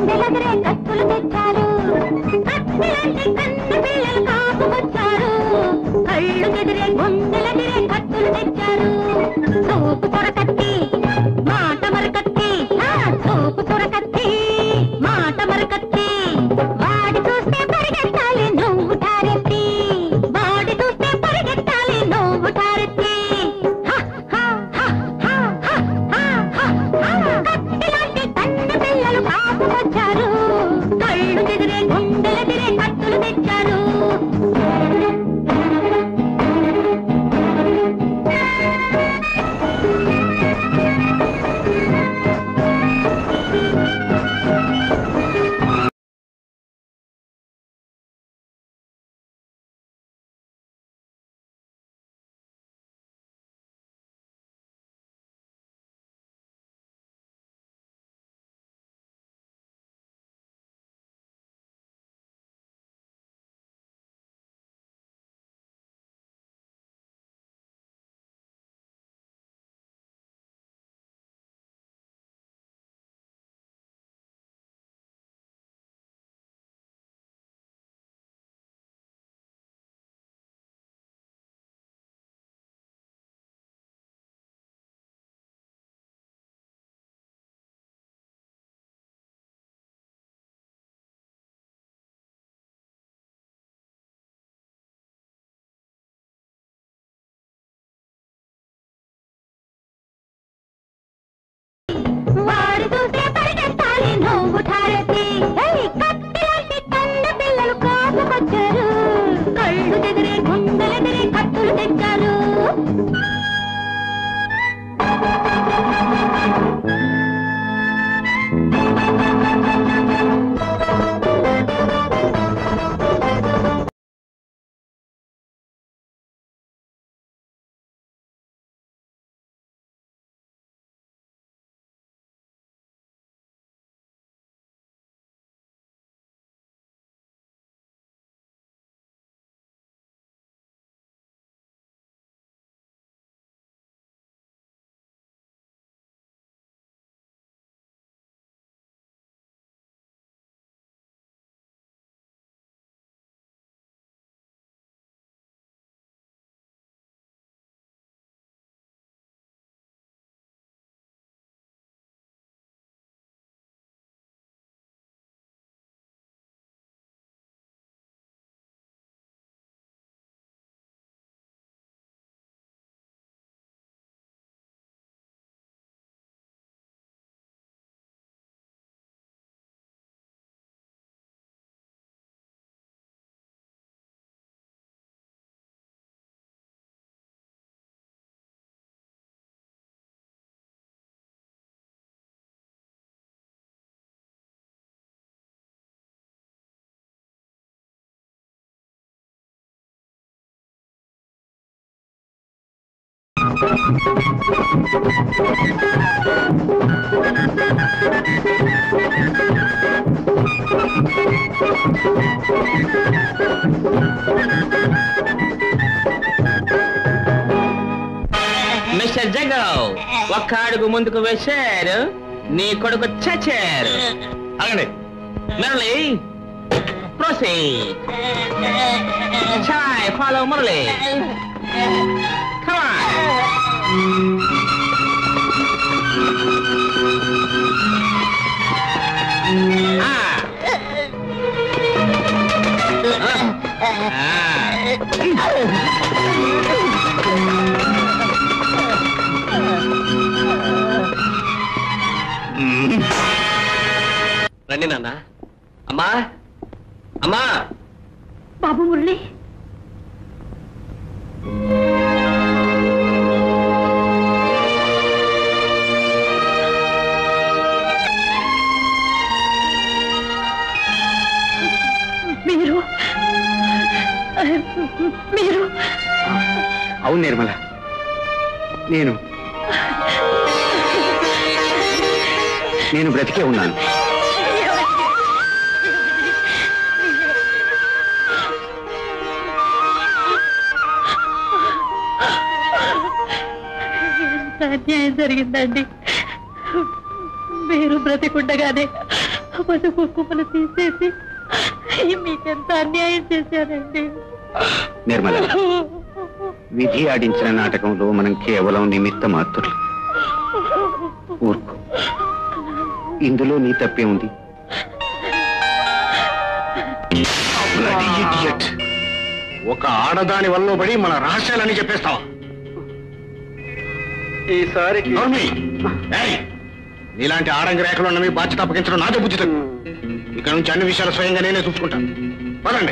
గుండెలెదిరే కత్తులు తెచ్చారు కత్తిలాంటి కన్న పిల్లలు కాపుకొచ్చారు కళ్ళు చెదిరే గుండెలెదిరే కత్తులు తెచ్చారు చూపు కొరకత్తి మాట మరకత్తి ఆ, చూపు కొరకత్తి మాట మరకత్తి వాడి చూస్తే పరిగెత్తాలి నువ్వు టారెత్తి వాడి చూస్తే పరిగెత్తాలి నువ్వు టారెత్తి హ, హ, హ, హ, హ, హ, హ, హ. కత్తిలాంటి కన్న పిల్లలు కాపుకొచ్చారు కళ్ళు చెదిరే గుండెలెదిరే కత్తులు తెచ్చారు వాడు చూస్తే పరిగెత్తాలి నువ్వు ఠారెత్తి ఏయ్, కత్తిలాంటి కన్న పిల్లలు కాపుకొచ్చారు కళ్ళు చెదిరే గుండెలెదిరే కత్తులు తెచ్చారు మిస్టర్ జగవ్ ఒక్క అడుగు ముందుకు వేశారు నీ కొడుకు చచ్చారు అగండి మురళి ప్రొసీడ్ చాయ్ follow Murali Come on. Ah. రండి నాన్న అమ్మా అమ్మా బాబు మురళి మీరు మీరు అవును నిర్మల నేను నేను బ్రతికే ఉన్నాను ఎంత అన్యాయం జరిగిందండి మీరు బ్రతికుండగానే పసుపు కుప్పలు తీసేసి మీకెంత అన్యాయం చేశానండి నిర్మల విధి ఆడించిన నాటకంలో మనం కేవలం నిమిత్త మాత్రులు ఊరుకో ఇందులో నీ తప్పే ఉంది ఒక ఆడదాని వల్ల పడి మన రహస్యాలని చెప్పేస్తావా ఈసారికి నీలాంటి ఆడంగి రేఖలు ఉన్నవి బాధ్యత అప్పగించడం నాదే బుద్ధి తక్కువ ఇక నుంచి అన్ని విషయాలు స్వయంగా నేనే చూసుకుంటాను పదండి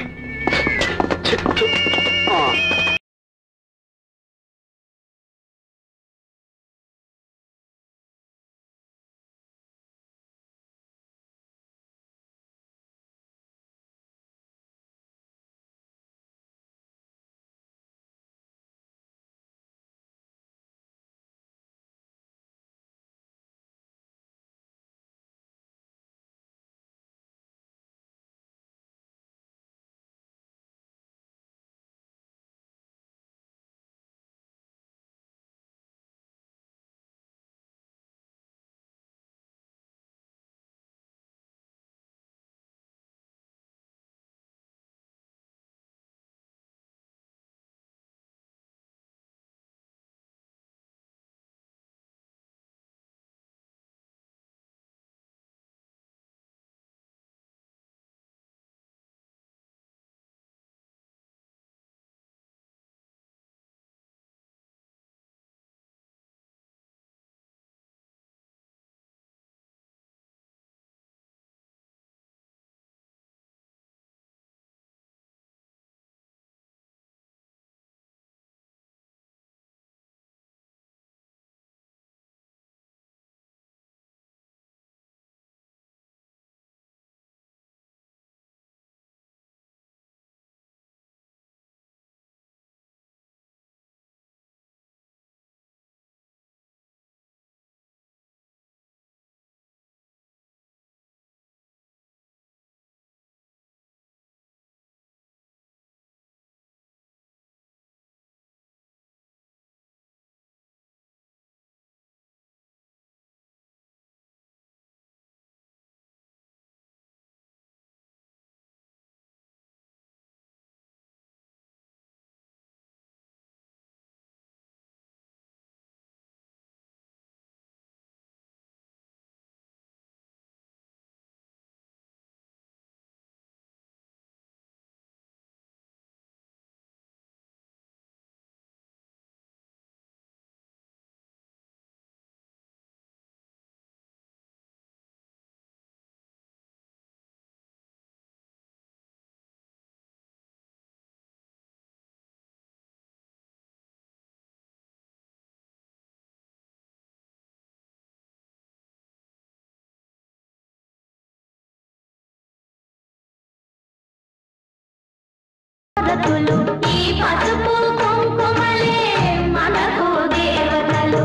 ఈ పసుపు కుంకుమలే మనకు దేవతలు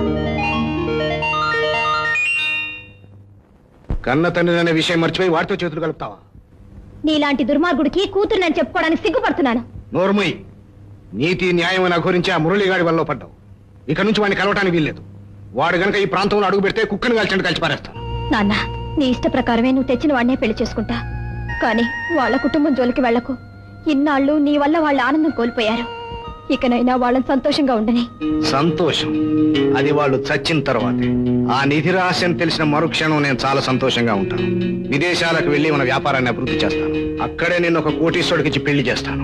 కన్న తండ్రి అనే విషయం మర్చిపోయి వాటితో చేతులు కలుపుతావా నీలాంటి దుర్మార్గుడికి కూతురు చెప్పుకోవడానికి సిగ్గుపడుతున్నాను నోర్మయ్యి నీతి న్యాయం అని అఘోరించి ఆ మురళిగాడి వల్ల పడ్డావు ఇక నుంచి వాడిని కలవటానికి వీల్లేదు వాడు గనక ఈ ప్రాంతంలో అడుగు పెడితే కుక్కను కాల్చండి కలిసి పారేస్తాను నాన్న నీ ఇష్ట ప్రకారమే నువ్వు తెచ్చిన వాడినే పెళ్లి చేసుకుంటా కానీ వాళ్ళ కుటుంబం జోలికి వెళ్లకు ఇన్నాళ్ళు నీ వల్ల వాళ్ళ ఆనందం కోల్పోయారు ఇకనైనా వాళ్ళని సంతోషంగా ఉండని సంతోషం అది వాళ్ళు చచ్చిన తర్వాతే ఆ నిధి రహస్యం తెలిసిన మరుక్షణం నేను చాలా సంతోషంగా ఉంటాను విదేశాలకు వెళ్లి మన వ్యాపారాన్ని అభివృద్ధి చేస్తాను అక్కడే నేను ఒక కోటీశ్వరుడికి ఇచ్చి పెళ్లి చేస్తాను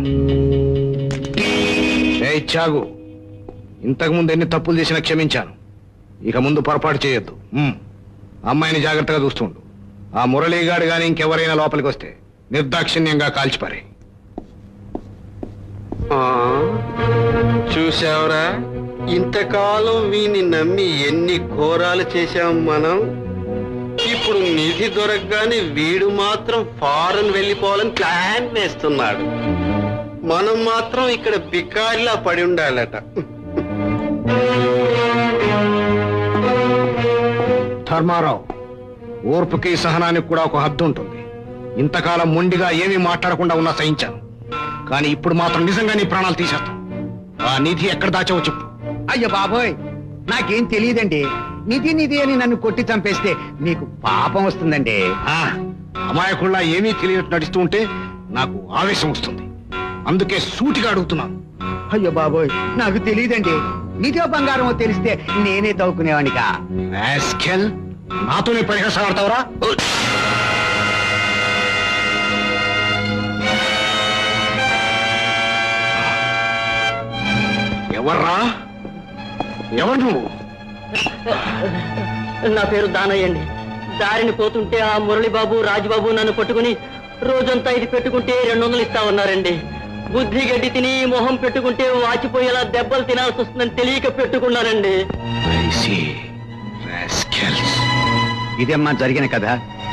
ఏ చాగు ఇంతకు ముందు ఎన్ని తప్పులు చేసినా క్షమించాను ఇక ముందు పొరపాటు చేయొద్దు ఉమ్. అమ్మాయిని జాగ్రత్తగా చూస్తుండు ఆ మురళీగాడు గాని ఇంకెవరైనా లోపలికి వస్తే నిర్దాక్షిణ్యంగా కాల్చిపారే ఆ, చూశావురా ఇంతకాలం వీని నమ్మి ఎన్ని ఘోరాలు చేశాం మనం ఇప్పుడు నిధి దొరకగానే వీడు మాత్రం ఫారెన్ వెళ్ళిపోవాలని ప్లాన్ వేస్తున్నాడు మనం మాత్రం ఇక్కడ బికారిలా పడి ఉండాలట ధర్మారావు ఓర్పుకి సహనానికి కూడా ఒక హద్దు ఉంటుంది ఇంతకాలం మొండిగా ఏమీ మాట్లాడకుండా ఉన్నా సహించాను కానీ ఇప్పుడు మాత్రం నిజంగా నీ ప్రాణాలు తీసేస్తాం ఆ నిధి ఎక్కడ దాచావో చెప్పు అయ్య బాబోయ్ నాకేం తెలియదండి నిధి నిధి అని నన్ను కొట్టి చంపేస్తే మీకు పాపం వస్తుందండి ఆ, అమాయకుల్లా ఏమీ తెలియనట్టు నడుస్తూ ఉంటే నాకు ఆవేశం వస్తుంది అందుకే సూటిగా అడుగుతున్నాను అయ్యో బాబోయ్ నాకు తెలియదండి నిజో బంగారమో తెలిస్తే నేనే తవ్వుకునేవాడిగా రాస్కెల్, నాతోనే పరిహాసం ఆడతావరా ఎవర్రా ఎవరు నువ్వు నా పేరు దానయ్య అండి దారిని పోతుంటే ఆ మురళిబాబు రాజుబాబు నన్ను పట్టుకుని రోజంతా ఇది పెట్టుకుంటే రెండు వందలు ఇస్తా ఉన్నారండి బుద్ధి గడ్డి తిని మొహం పెట్టుకుంటే వాచిపోయేలా దెబ్బలు తినాల్సి వస్తుందని తెలియక పెట్టుకున్నానండి I see. Rascals. ఇదమ్మా జరిగిన కదా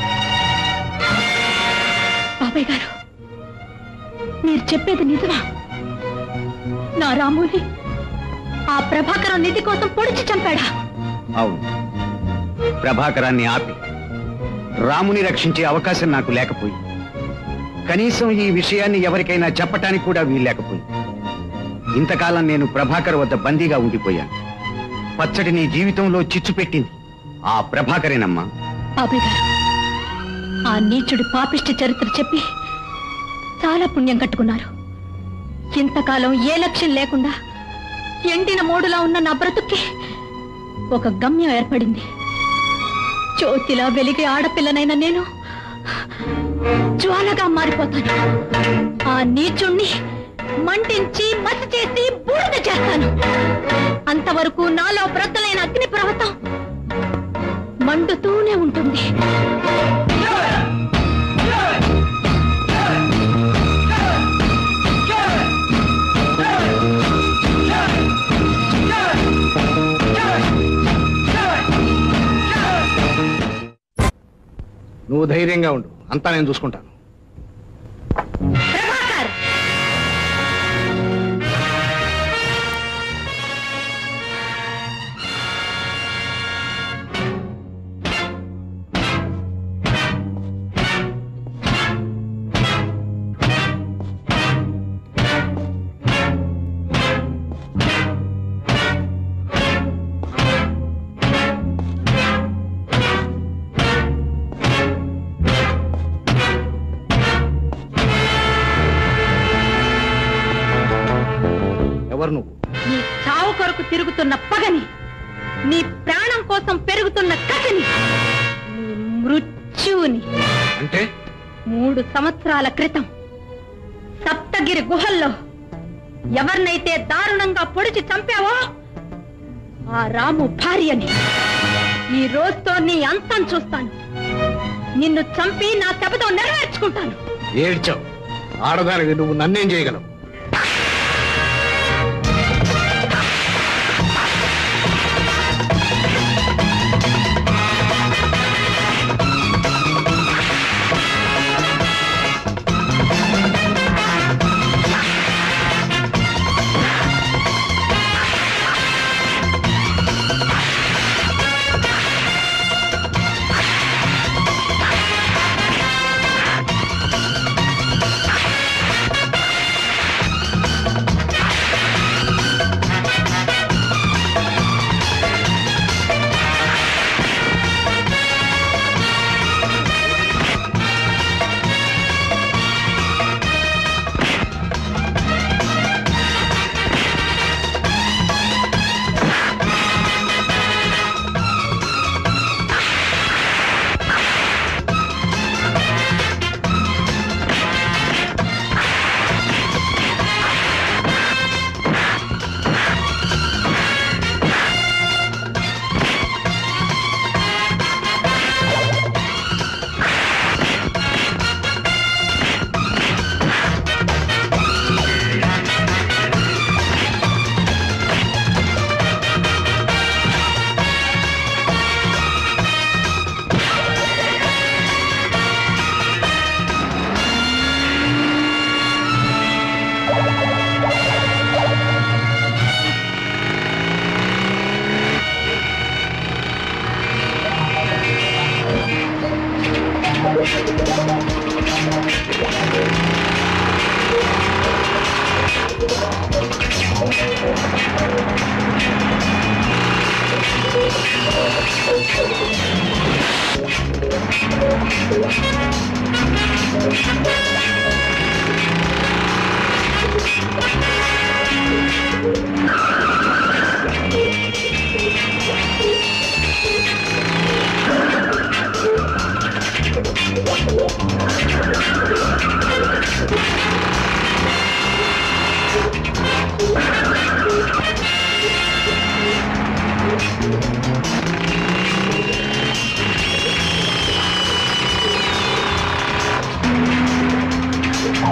బాబాయ్ గారు మీరు చెప్పేది నిజమా నా రాముని ఆ ప్రభాకరం నిధి కోసం పొడిచి చంపాడా అవును ప్రభాకరాన్ని ఆపి రాముని రక్షించే అవకాశం నాకు లేకపోయి కనీసం ఈ విషయాన్ని ఎవరికైనా చెప్పటానికి కూడా వీల్లేకపోయి ఇంతకాలం నేను ప్రభాకర్ వద్ద బందీగా ఉండిపోయాను పచ్చడి నీ జీవితంలో చిచ్చు పెట్టింది ఆ ప్రభాకరేనమ్మా బాబాయ్ గారు ఆ నీచుడి పాపిష్టి చరిత్ర చెప్పి చాలా పుణ్యం కట్టుకున్నారు ఇంతకాలం ఏ లక్ష్యం లేకుండా ఎండిన మోడులా ఉన్న నా బ్రతుక్కి ఒక గమ్యం ఏర్పడింది జ్యోతిలా వెలిగే ఆడపిల్లనైన నేను జ్వాలగా మారిపోతాను ఆ నీచుణ్ణి మంటించి మసి చేసి బూడిద చేస్తాను అంతవరకు నాలో బ్రద్దలైన అగ్ని పర్వతం మండుతూనే ఉంటుంది నువ్వు ధైర్యంగా ఉండు అంతా నేను చూసుకుంటాను ఎవరు నువ్వు నీ చావు కొరకు తిరుగుతున్న పగని నీ ప్రాణం కోసం పెరుగుతున్న కసిని నీ మృత్యువుని అంటే మూడు సంవత్సరాల క్రితం సప్తగిరి గుహల్లో ఎవరినైతే దారుణంగా పొడిచి చంపావో ఆ రాము భార్యని ఈ రోజుతో నీ అంతం చూస్తాను నిన్ను చంపి నా శపథం నెరవేర్చుకుంటాను ఏడ్చావు ఆడదానివి నువ్వు నన్నేం చేయగలవు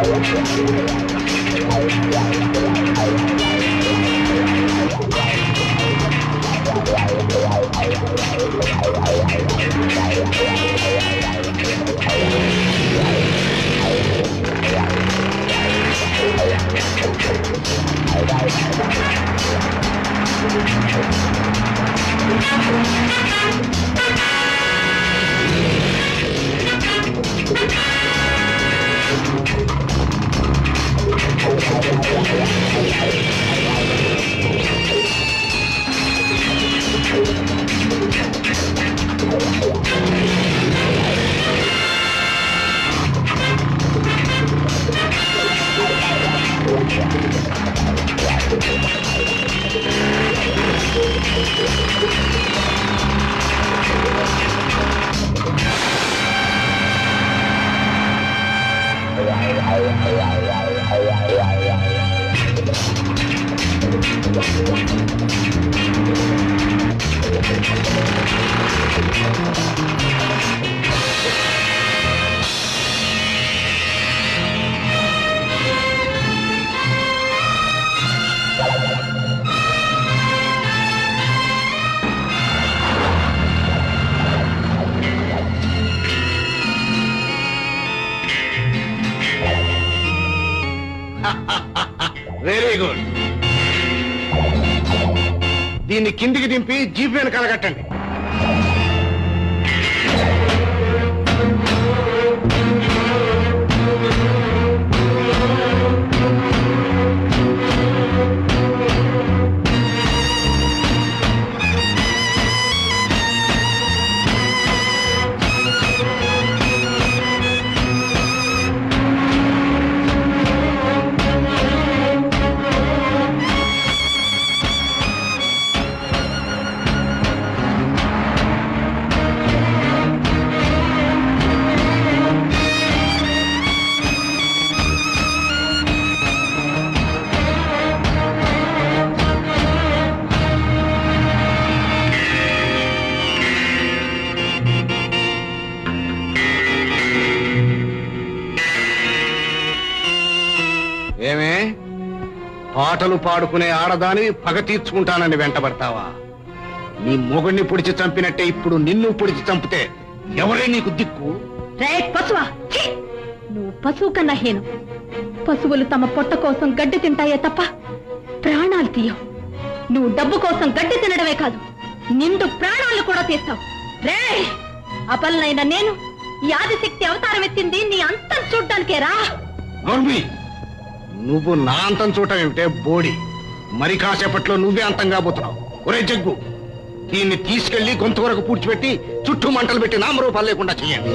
వెరీ గుడ్ దీన్ని కిందికి దింపి జీప్ వెనకాల కట్టండి ఏమే పాటలు పాడుకునే ఆడదాని పగ తీర్చుకుంటానని వెంటబడతావా నీ మొగుడిని పొడిచి చంపినట్టే ఇప్పుడు నిన్ను పొడిచి చంపితే ఎవరే నీకు దిక్కు రే పశువా ఛీ! నువ్వు పశువు కన్నా హీనం పశువులు తమ పొట్ట కోసం గడ్డి తింటాయే తప్ప ప్రాణాలు తీయవు నువ్వు డబ్బు కోసం గడ్డి తినడమే కాదు నిండు ప్రాణాలు కూడా తీస్తావు రే అపలనైన నేను ఈ ఆదిశక్తి అవతారం ఎత్తింది నీ అంతం చూడ్డానికే రా నోర్మి నువ్వు నా అంతం చూడటం ఏమిటే బోడి మరి కాసేపట్లో నువ్వే అంతం కాబోతున్నావు ఒరే జగ్గు దీన్ని తీసుకెళ్లి గొంతు వరకు పూడ్చిపెట్టి చుట్టూ మంటలు పెట్టి నామరూపాలు లేకుండా చేయండి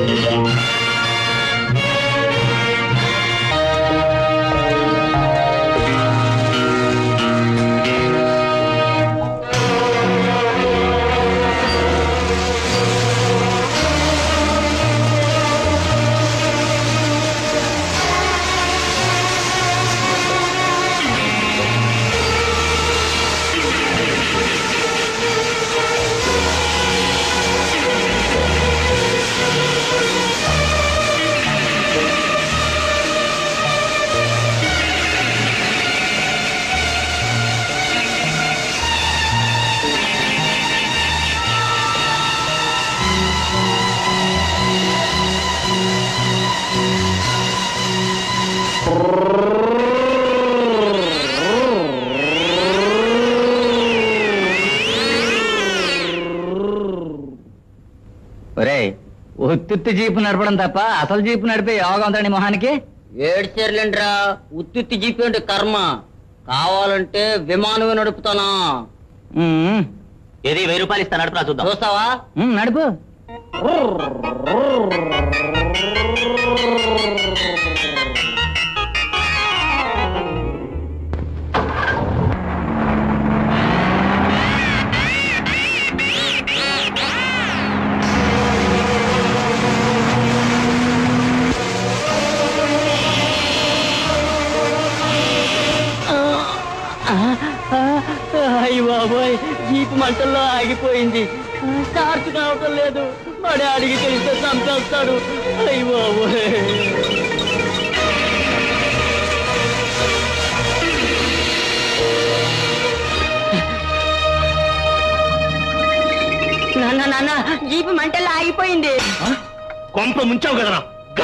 ఒరే ఉత్తుత్తి జీపు నడపడం తప్ప అసలు జీపు నడిపే యోగం ఉందండి మొహానికి ఏడ్చేర్లేంట్రా ఉత్తుత్తి జీపు అంటే కర్మ కావాలంటే విమానమే నడుపుతానా ఏది వెయ్యి రూపాయలు ఇస్తా నడుపురా చూద్దాం చూస్తావా నడుపు అయ్యి బాబోయ్ జీప్ మంటల్లో ఆగిపోయింది టార్చ్ కావటం లేదు మా డాడీకి తెలిస్తే చంపేస్తాడు అయ్యి బాబోయ్ నాన్న జీపు మంటల్లో ఆగిపోయింది కొంప ముంచావు కదరా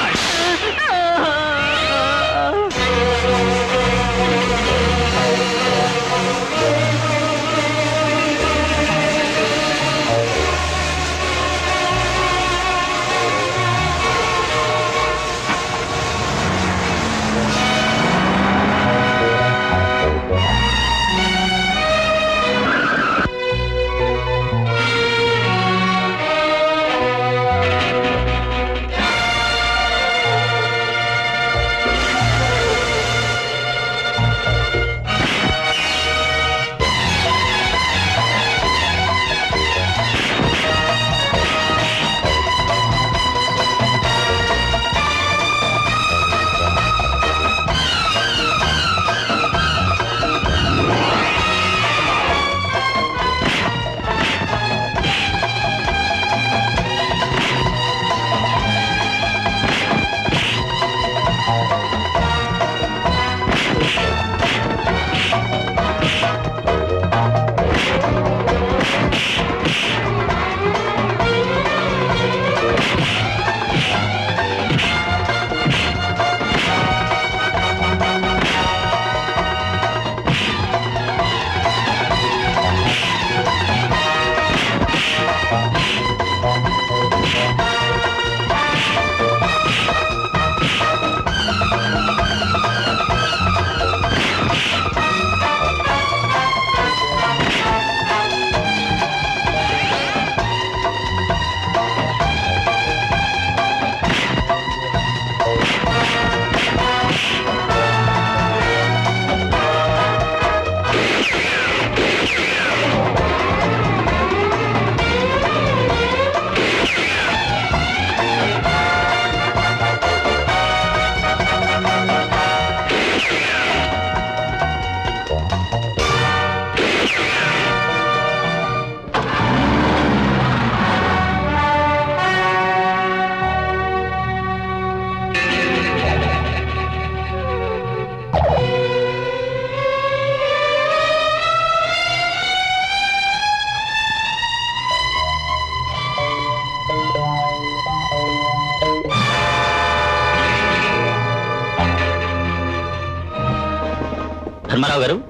ధర్మారావు గారు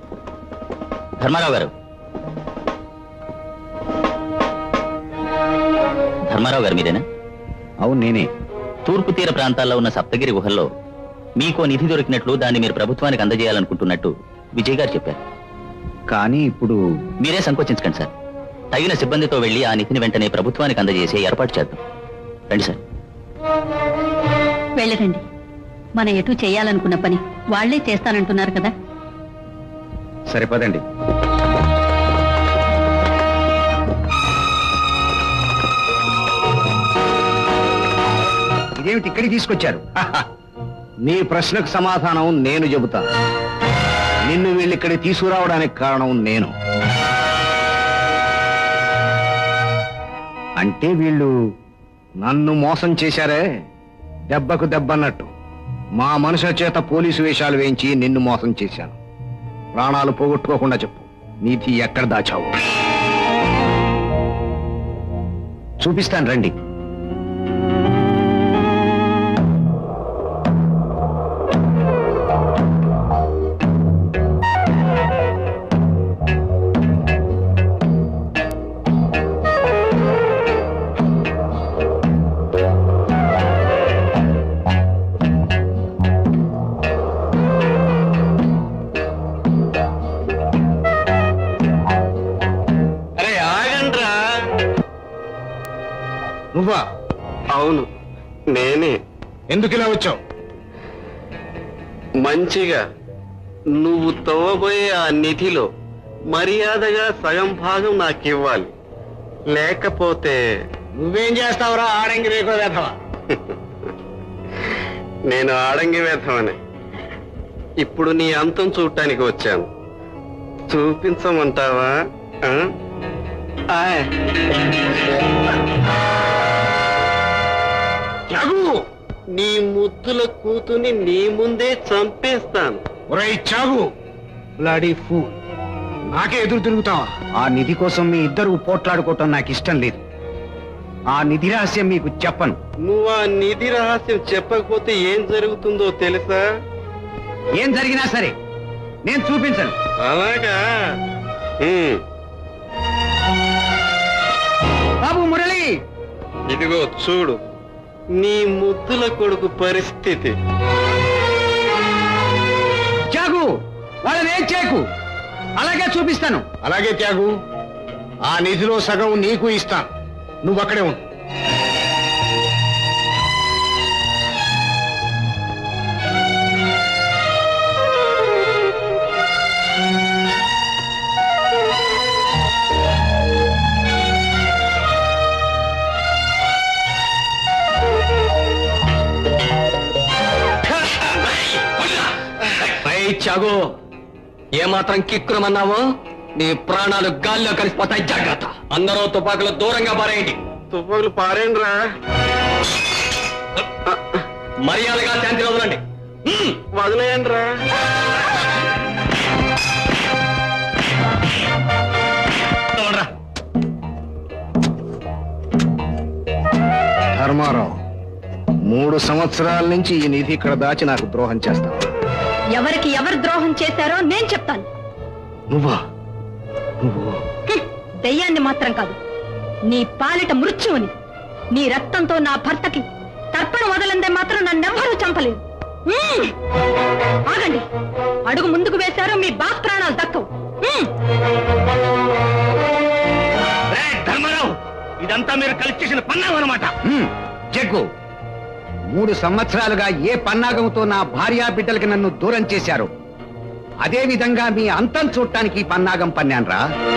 ధర్మారావు గారు ధర్మారావు గారు మీరేనా అవును నేనే తూర్పు తీర ప్రాంతాల్లో ఉన్న సప్తగిరి గుహల్లో మీకో నిధి దొరికినట్లు దాన్ని మీరు ప్రభుత్వానికి అందజేయాలనుకుంటున్నట్టు విజయ్ గారు చెప్పారు కానీ ఇప్పుడు మీరే సంకోచించకండి సార్ తగిన సిబ్బందితో వెళ్లి ఆ నిధిని వెంటనే ప్రభుత్వానికి అందజేసే ఏర్పాటు చేద్దాం రండి సార్ వెళ్ళరండి మన ఎటు చేయాలనుకున్న పని వాళ్లే చేస్తానంటున్నారు కదా సరిపదండి ఇదేమిటి ఇక్కడికి తీసుకొచ్చారు నీ ప్రశ్నకు సమాధానం నేను చెబుతాను నిన్ను వీళ్ళు ఇక్కడికి తీసుకురావడానికి కారణం నేను అంటే వీళ్ళు నన్ను మోసం చేశారే దెబ్బకు దెబ్బన్నట్టు మా మనుషుల చేత పోలీసు వేషాలు వేయించి నిన్ను మోసం చేశాను ప్రాణాలు పోగొట్టుకోకుండా చెప్పు నీతి ఎక్కడ దాచావు చూపిస్తాను రండి అరే ఆగండ్రా నువ్వా అవును నేనే ఎందుకు ఇలా వచ్చావు మంచిగా నువ్వు తవ్వబోయే ఆ నిధిలో మర్యాదగా సగం భాగం నాకు ఇవ్వాలి లేకపోతే నువ్వేం చేస్తావురా ఆడంగి రేకుల వేధవా నేను ఆడంగి వేధమని ఇప్పుడు నీ అంతం చూడటానికి వచ్చాను చూపించమంటావా ఆ? ఆయ్. చాగు నీ ముద్దుల కూతుని నీ ముందే చంపేస్తాను ఒరేయ్ చాగు బ్లడీ ఫూల్ నాకే ఎదురు తిరుగుతావా ఆ నిధి కోసం మీ ఇద్దరు పోట్లాడుకోవటం నాకు ఇష్టం లేదు ఆ నిధి రహస్యం మీకు చెప్పను నువ్వు ఆ నిధి రహస్యం చెప్పకపోతే ఏం జరుగుతుందో తెలుసా ఏం జరిగినా సరే నేను చూపించను అలాగా ఉమ్, బాబు మురళి ఇదిగో చూడు నీ ముద్దుల కొడుకు పరిస్థితి చాగు వాళ్ళని ఏం చేయకు అలాగే చూపిస్తాను అలాగే త్యాగు ఆ నిధిలో సగం నీకు ఇస్తాను నువ్వు అక్కడే ఉండు పై చాగు ఏమాత్రం కిక్కురమన్నావో నీ ప్రాణాలు గాల్లో కలిసిపోతాయి జాగ్రత్త అందరూ తుపాకులు దూరంగా పారేయండి తుపాకులు పారేండ్రా మర్యాదగా శాంతి వదలండి వదిలేయండ్రా ధర్మారావు మూడు సంవత్సరాల నుంచి ఈ నిధి ఇక్కడ దాచి నాకు ద్రోహం చేస్తాను ఎవరికి ఎవరు ద్రోహం చేశారో నేను చెప్తాను నువ్వా నువ్వు హ్మ్, దెయ్యాన్ని మాత్రం కాదు నీ పాలిట మృత్యువుని నీ రక్తంతో నా భర్తకి తర్పణ వదలందే మాత్రం నన్నెవ్వరూ చంపలేదు హ్మ్. ఆగండి అడుగు ముందుకు వేశారో మీ బాస్ ప్రాణాలు దక్కవు హ్మ్. రేయ్, ధర్మారావు ఇదంతా మీరు కలిసి చేసిన పన్నాం అనమాట హ్మ్, జగ్గు మూడు సంవత్సరాలుగా ఏ పన్నాగంతో నా భార్యా బిడ్డలకి నన్ను దూరం చేశారు అదే విధంగా మీ అంతం చూడటానికి ఈ పన్నాగం పన్నాన్రా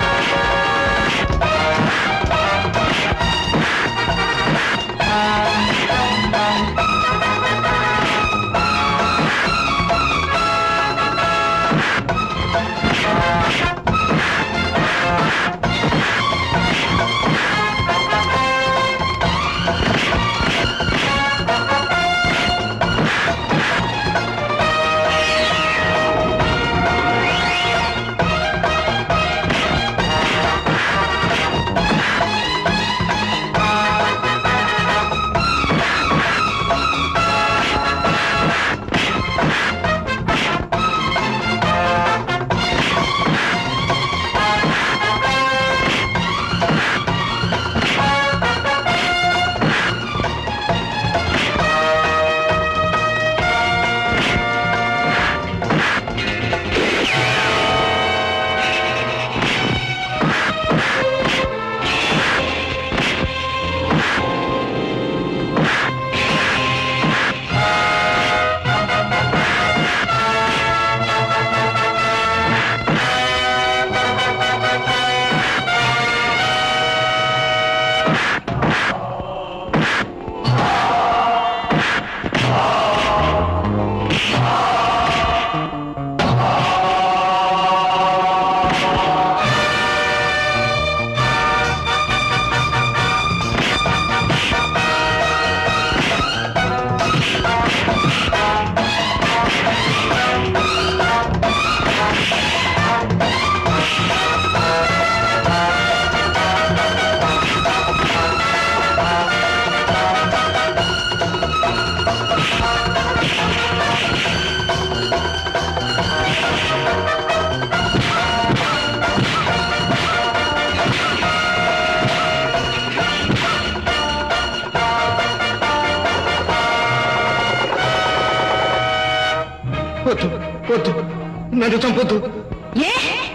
వద్దు వద్దు నన్ను చంపొద్దు ఏ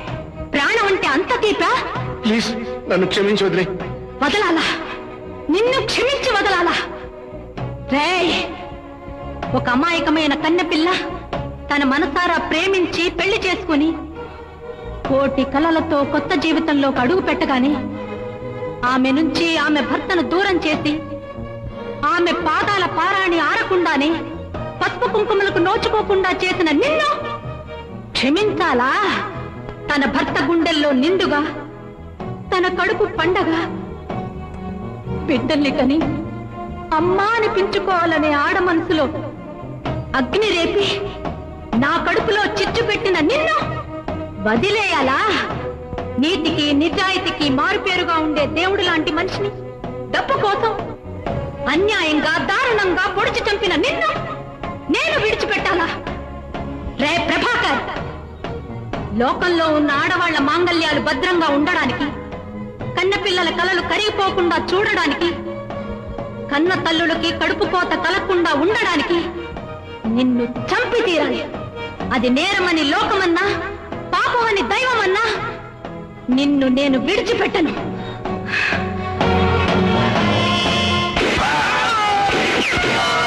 ప్రాణం అంటే అంత తీపా ప్లీజ్ నన్ను క్షమించి వదిలే వదలాలా నిన్ను క్షమించి వదలాలా రేయ్ ఒక అమాయకమైన కన్నెపిల్ల తన మనసారా ప్రేమించి పెళ్లి చేసుకుని కోటి కలలతో కొత్త జీవితంలోకి అడుగు పెట్టగానే ఆమె నుంచి ఆమె భర్తను దూరం చేసి ఆమె పాదాల పారాణి ఆరకుండానే పసుపు కుంకుమలకు నోచుకోకుండా చేసిన నిన్ను క్షమించాలా తన భర్త గుండెల్లో నిండుగా తన కడుపు పండగ బిడ్డల్ని కని అమ్మా అనిపించుకోవాలనే ఆడ మనసులో అగ్ని రేపి నా కడుపులో చిచ్చు పెట్టిన నిన్ను వదిలేయాలా నీతికి నిజాయితీకి మారుపేరుగా ఉండే దేవుడు లాంటి మనిషిని డబ్బు కోసం అన్యాయంగా దారుణంగా పొడిచి చంపిన నిన్ను నేను విడిచిపెట్టాలా రే ప్రభాకర్ లోకంలో ఉన్న ఆడవాళ్ల మాంగల్యాలు భద్రంగా ఉండడానికి కన్నపిల్లల కలలు కరిగిపోకుండా చూడడానికి కన్న తల్లులకి కడుపు కోత కలగకుండా ఉండడానికి నిన్ను చంపి తీరాలి అది నేరమని లోకమన్నా పాపమని దైవమన్నా నిన్ను నేను విడిచిపెట్టను ఆ